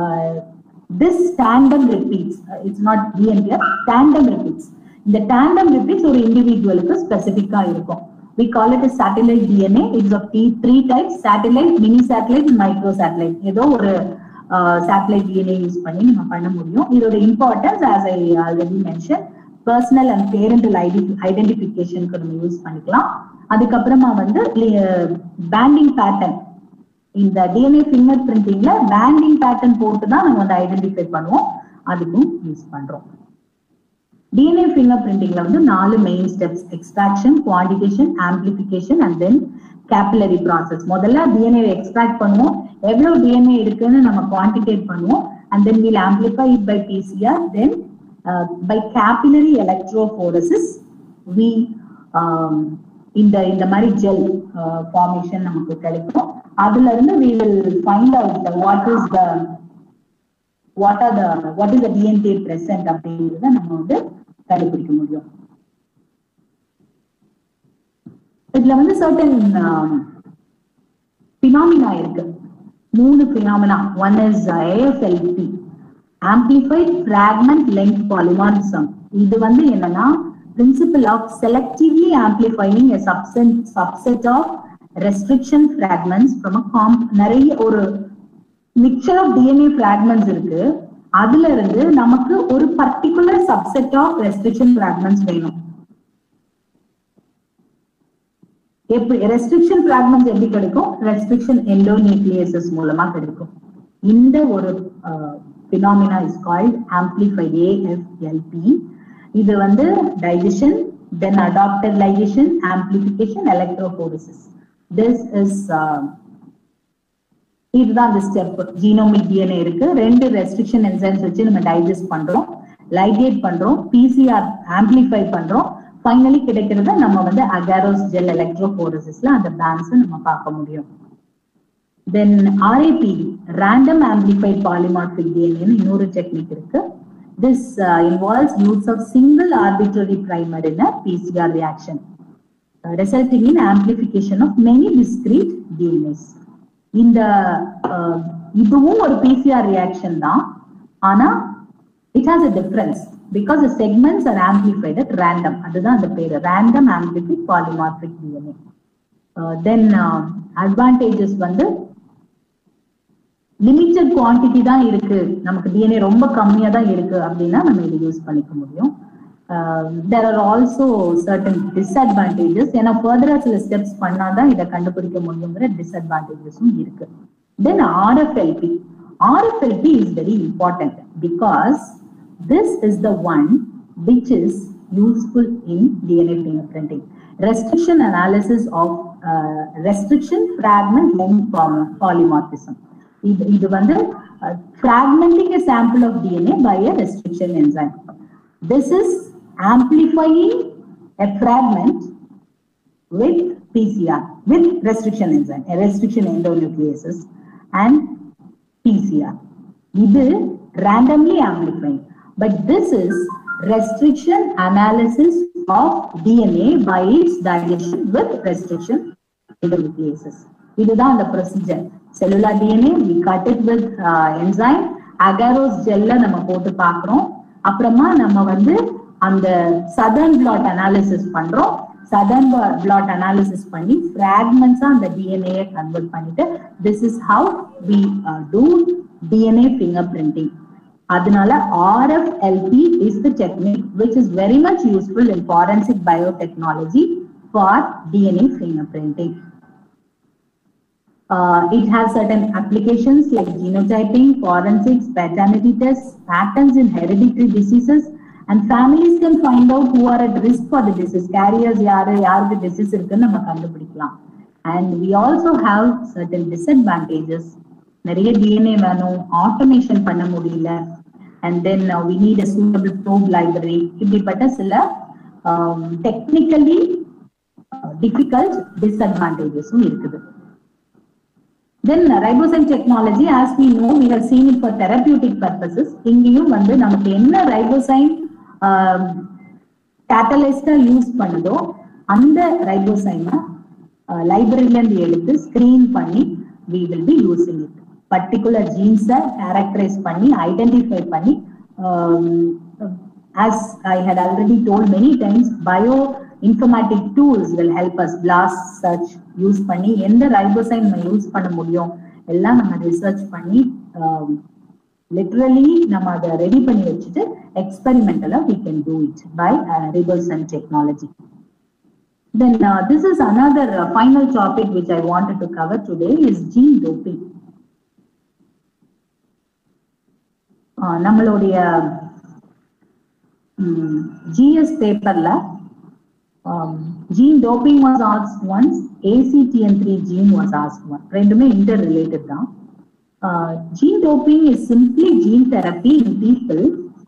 this tandem repeats it's not VNTR tandem repeats இந்த டேண்டம் ரிப்பீட்ஸ் ஒரு இண்டிவிஜுவலுக்கு ஸ்பெசிபிக்கா இருக்கும் we call it a satellite DNA. It's of three types: satellite, mini satellite, micro satellite. ஏதோ ஒரு satellite DNA யூஸ் பண்ணி நம்ம பண்ண முடியும் இதோட importance as I already mention personal and parental ID ஐடென்டிபிகேஷனுக்கு நம்ம யூஸ் பண்ணிக்கலாம் அதுக்கப்புறமா வந்து பேண்டிங் பேட்டர்ன் இந்த டிஎன்ஏ ஃபிங்கர் பிரிண்டிங்ல பேண்டிங் பேட்டர்ன் போட்டு தான் நம்ம வந்து ஐடென்டிஃபை பண்ணுவோம் அதுக்கும் யூஸ் பண்றோம் டிஎன்ஏ ஃபிங்கர் பிரிண்டிங்ல வந்து நாலு main steps extraction quantification amplification and then capillary process முதல்ல டிஎன்ஏ எக்ஸ்ட்ராக்ட் பண்ணுவோம் எவ்வளவு டிஎன்ஏ இருக்குன்னு நம்ம குவான்டிகேட் பண்ணுவோம் and then will amplify it by PCR then by capillary electrophoresis we இந்த இந்த மாதிரி ஜெல் ஃபார்மேஷன் நமக்கு கிடைக்கும் அதுல இருந்து we will find out what is the what are the what is the DNA present அப்படிங்கிறத நம்ம வந்து கண்டுபிடிக்க முடியும் இதுல வந்து சர்டன் பினாமினா இருக்கு மூணு phenomena one is AFLP amplified fragment length polymorphism இது வந்து என்னன்னா principle of selectively amplifying a subset subset of restriction fragments from காம் நிறைய ஒரு மிக்சர் ஆஃப் டிஎன்ஏ ஃபிராக்மெண்ட்ஸ் இருக்கு அதுல இருந்து நமக்கு ஒரு particular subset of restriction fragments வேணும் எப்படி ரெஸ்ட்ரிக்ஷன் ஃபிராக்மெண்ட்ஸ் எப்படி கிடைக்கும் ரெஸ்ட்ரிக்ஷன் எண்டோநியூக்ளியசஸ் மூலமா கிடைக்கும் இந்த ஒரு phenomena is called amplified AFLP இது வந்து digestion then adapter ligation amplification electrophoresis this is இதுதான் அந்த ஸ்டெப் ஜீனோமிக் டிஎன்ஏ இருக்கு ரெண்டு ரெஸ்ட்ரிக்ஷன் என்சைம்ஸ் வச்சு நம்ம டைஜஸ்ட் பண்றோம் லைகேட் பண்றோம் பிசிஆர் ஆம்பிளிஃபை பண்றோம் ஃபைனலி கிடைக்கிறத நம்ம வந்து அகாரோஸ் ஜெல் எலக்ட்ரோபோரசிஸ்ல அந்த பேண்ட்ஸ் நம்ம பார்க்க முடியும் then RAPD random amplified polymorphic டிஎன்ஏன்னு இன்னொரு டெக்னிக் இருக்கு this involves use of single arbitrary primer in PCR reaction resulting in amplification of many discrete DNAs. இந்த இதுவும் ஒரு பிசிஆர் ரியாக்ஷன் தான் ஆனா it has a difference because segments are amplified at random அதுதான் அந்த பேரு random amplified polymorphic DNA then advantages வந்து limited quantity தான் இருக்கு நமக்கு டிஎன்ஏ ரொம்ப கம்மியா தான் இருக்கு அப்படின்னா நம்ம இதை யூஸ் பண்ணிக்க முடியும் there are also certain disadvantages ஏன்னா ஃபர்தரா சில ஸ்டெப்ஸ் பண்ணாதான் இதை கண்டுபிடிக்க முடியுங்கிற டிஸ்அட்வான்டேஜஸும் இருக்கு then RFLP RFLP is very important because this is the one which is useful in DNA finger printing restriction analysis of restriction fragment length polymorphism இது இது வந்து ஃபிராக்மெண்டிங் a sample of DNA by a restriction enzyme. This is amplifying a fragment with PCR, with restriction enzyme, a restriction endonucleases and PCR. இது randomly amplifying, but this is restriction analysis of DNA by its digestion with restriction endonucleases. இதுதான் அந்த procedure cellular DNA we cut it with enzyme agarose ஜெல்ல நம்ம போட்டு பாக்குறோம் அப்புறமா நம்ம வந்து அந்த சதர்ன் பிளாட் அனாலிசிஸ் பண்றோம் சதர்ன் பிளாட் அனாலிசிஸ் பண்ணி ஃபிராக்மெண்ட்ஸா அந்த டிஎன்ஏ கன்வெர்ட் பண்ணிட்டு this is how we do DNA finger printing அதனால RFLP is the technique which is very much useful in forensic biotechnology for DNA finger printing Uh, it has certain applications like genotyping, forensics, paternity tests, patterns in hereditary diseases, and families can find out who are at risk for the disease. Carriers யாரு யாருக்கு disease இருக்குன்னு நம்ம கண்டுபிடிக்கலாம். And we also have certain disadvantages. நிறைய DNA வேணும், automation பண்ண முடியல. And then uh, we need a suitable probe library. இப்படிப்பட்ட சில um, technically uh, difficult disadvantages-உம் இருக்குது. Then ribozyme technology, as we know, we have seen it for therapeutic purposes. இங்கேயும் வந்து நமக்கு என்ன ரைபோசைம் கேட்டலிஸ்டா யூஸ் பண்ணுதோ அந்த ரைபோசைமை லைப்ரரியில இருந்து எடுத்து ஸ்கிரீன் பண்ணி we will be using it particular ஜீன்ஸை கேரக்டரைஸ் பண்ணி ஐடென்டிஃபை பண்ணி as I had already told many times bio informatic tools will help us blast search use பண்ணி எந்த ரைபோசைம் நம்ம யூஸ் பண்ண முடியும் எல்லாம் நம்ம ரிசர்ச் பண்ணி லிட்ரலி நம்ம அதை ரெடி பண்ணி வச்சுட்டு எக்ஸ்பெரிமெண்டலா we can do it by ribozyme technology Then uh, this is another uh, final topic which I wanted to cover today is gene doping. Uh, நம்மளுடைய ஜிஎஸ் பேப்பர்ல gene doping was ask once ACTN three gene was ask one ரெண்டுமே interrelated தான் gene doping is simply gene therapy in people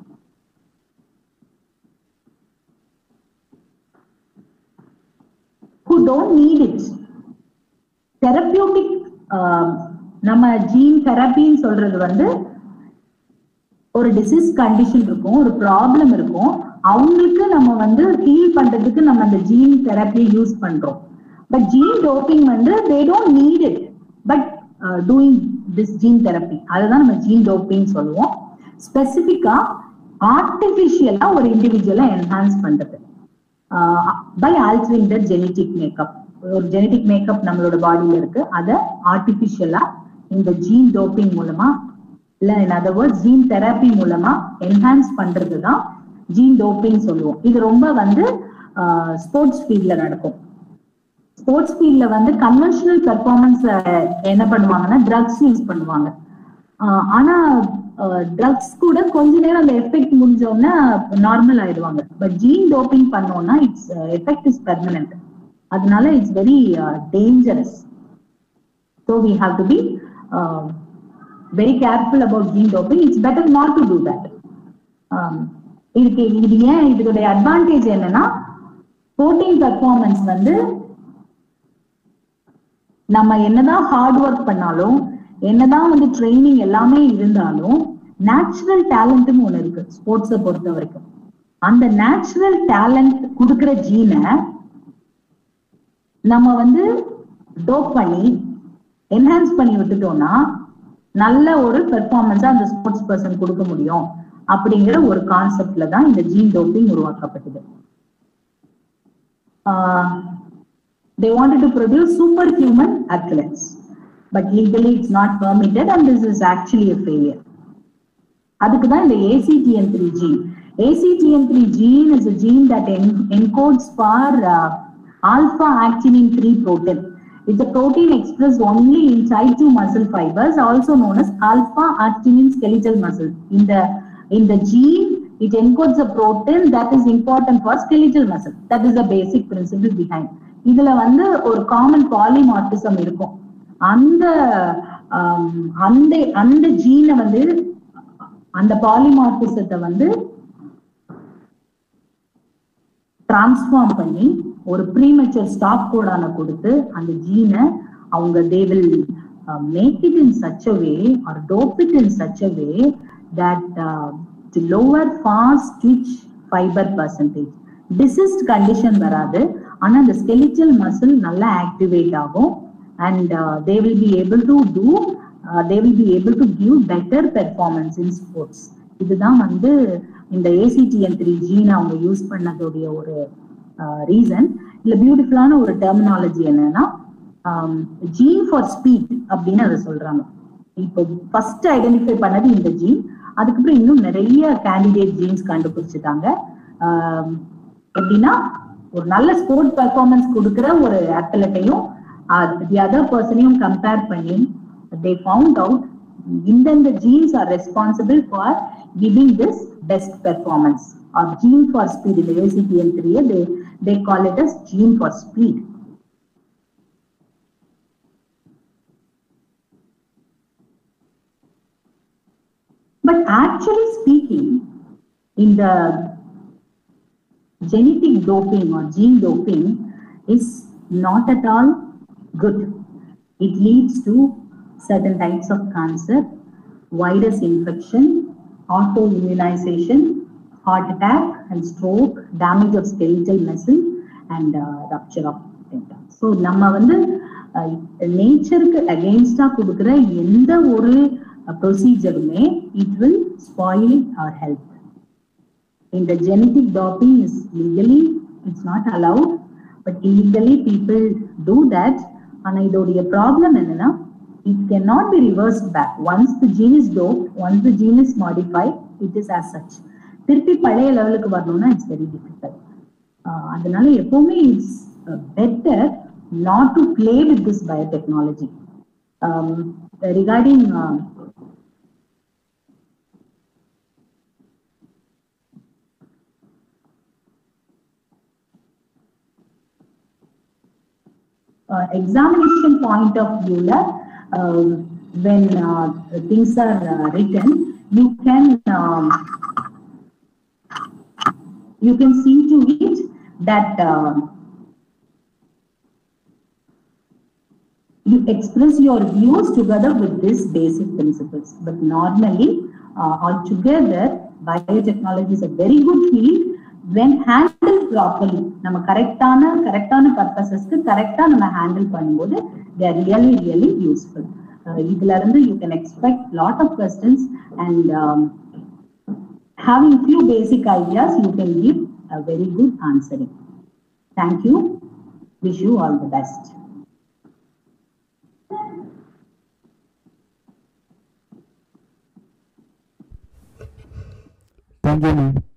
who don't need it therapeutic நம்ம gene தெரப்பின்னு சொல்றது வந்து ஒரு disease condition இருக்கும் ஒரு ப்ராப்ளம் இருக்கும் அவங்களுக்கு நம்ம வந்து ஹீல் பண்றதுக்கு நம்ம அந்த ஜீன் தெரப்பியை யூஸ் பண்றோம் பட் ஜீன் டோப்பிங் வந்து they don't need it but doing this gene therapy அதுதான் நம்ம ஜீன் டோப்பிங் சொல்லுவோம் ஸ்பெசிபிக்கா ஆர்டிபிஷியலா ஒரு இண்டிவிஜுவலை என்ஹான்ஸ் பண்றது by altering the genetic makeup ஒரு ஜெனட்டிக் மேக்கப் நம்மளோட பாடியில இருக்கு அதை ஆர்டிபிஷியலா இந்த ஜீன் டோப்பிங் மூலமா இல்ல in other word gene therapy மூலமா என்ஹான்ஸ் பண்றது தான் ஜீன் டோப்பிங் சொல்லுவோம் இது ரொம்ப வந்து ஸ்போர்ட்ஸ் ஃபீல்ட்ல நடக்கும் ஸ்போர்ட்ஸ் ஃபீல்ட்ல வந்து கன்வென்ஷனல் பெர்ஃபார்மன்ஸ் என்ன பண்ணுவாங்கன்னா ட்ரக்ஸ் யூஸ் பண்ணுவாங்க ஆனா ட்ரக்ஸ் கூட கொஞ்ச நேரம் அந்த எஃபெக்ட் முடிஞ்சோன்னா நார்மல் ஆயிடுவாங்க பட் ஜீன் டோப்பிங் பண்ணோம்னா இட்ஸ் எஃபெக்ட் இஸ் பெர்மனன்ட் அதனால it's very dangerous so we have to be very careful about gene doping it's better not to do that இதுக்கு இது ஏன் இதோடைய அட்வான்டேஜ் என்னன்னா ஸ்போர்ட்டிங் பெர்ஃபார்மன்ஸ் வந்து நம்ம என்னதான் ஹார்ட் ஒர்க் பண்ணாலும் என்னதான் வந்து ட்ரைனிங் எல்லாமே இருந்தாலும் நேச்சுரல் டேலண்ட்னு ஒண்ணு இருக்கு ஸ்போர்ட்ஸை பொறுத்த வரைக்கும் அந்த நேச்சுரல் டேலண்ட் கொடுக்குற ஜீனை நம்ம வந்து டோப் பண்ணி என்ஹான்ஸ் பண்ணி விட்டுட்டோம்னா நல்ல ஒரு பெர்ஃபார்மன்ஸா அந்த ஸ்போர்ட்ஸ் பர்சன் கொடுக்க முடியும் அப்படிங்கிற ஒரு கான்செப்ட்ல தான் இந்த ஜீன் டோப்பிங் உருவாக்கப்பட்டது they wanted to produce superhuman athletes but legally it's not permitted and this is actually a failure அதுக்கு தான் இந்த ACTN3 gene ACTN3 gene is a gene that en- encodes for uh, alpha actinin 3 protein it's a protein expressed only inside two muscle fibers also known as alpha actinin skeletal muscle in the in the gene it encodes a protein that is important for skeletal muscle that is the basic principle behind இதுல வந்து ஒரு common polymorphism இருக்கும் அந்த அந்த அந்த ஜீனை வந்து அந்த பாலிமார்பிசத்தை வந்து டிரான்ஸ்ஃபார்ம் பண்ணி ஒரு ப்ரீமெச்சர் ஸ்டாப் கோடான கொடுத்து அந்த ஜீனை அவங்க they will make it in such a way or dope it in such a way that to lower fast twitch fibre percentage டிசிஸ்ட் கண்டிஷன் வராது ஆனா அந்த ஸ்கெலிட்டல் மசில் நல்லா ஆக்டிவேட் ஆகும் and they will be able to do they will be able to give better performance in sports இதுதான் வந்து இந்த ACTN three gene அவங்க யூஸ் பண்ணதுடைய ஒரு ரீசன் இதுல பியூட்டிஃபுல்லான ஒரு டெர்மினாலஜி என்னன்னா ஜீன் ஃபார் ஸ்பீட் அப்படின்னு அதை சொல்றாங்க இப்போ ஃபர்ஸ்ட் ஐடென்டிஃபை பண்ணது இந்த ஜீன் அதுக்கப்புறம் இன்னும் நிறைய கேண்டிடேட் ஜீன்ஸ் கண்டுபிடிச்சிட்டாங்க எப்படின்னா ஒரு நல்ல ஸ்போர்ட் பெர்ஃபார்மன்ஸ் கொடுக்குற ஒரு அத்லட்டையும் தி அதர் பர்சனையும் கம்பேர் பண்ணி தே ஃபவுண்ட் அவுட் இந்தந்த genes are responsible for giving this best performance or gene for speed இந்த ACTN three they they call it as gene for speed But actually speaking, in the genetic doping or gene doping is not at all good. It leads to certain types of cancer, virus infection, autoimmunization, heart attack and stroke, damage of skeletal muscle and uh, rupture of tendon. So நம்ம வந்து நேச்சருக்கு அகெயின்ஸ்டா கொடுக்குற எந்த ஒரு ப்ரொசீஜருமே it will spoil our health இந்த genetic doping is legally it's not allowed but illegally people do that ஆனா இதோடைய problem என்னன்னா it cannot be reversed back once the gene is doped once the gene is modified it is as such திருப்பி பழைய லெவலுக்கு வரணும்னா it's very difficult அதனால எப்பவுமே it's better not to play with this biotechnology regarding uh, examination point of view, uh, when uh, things are uh, written, you can um, you can see to it that uh, you express your views together with these basic principles. But normally, uh, altogether, biotechnology is a very good field when handled properly. நம்ம கரெக்டான கரெக்டான பர்பசஸ்க்கு கரெக்டா நம்ம handle பண்ணும்போது தேர் really really useful இதுல இருந்து you can expect lot of questions and having few basic ideas, you can give a very good answering. Thank you. Wish you all the best. Thank you, ma'am.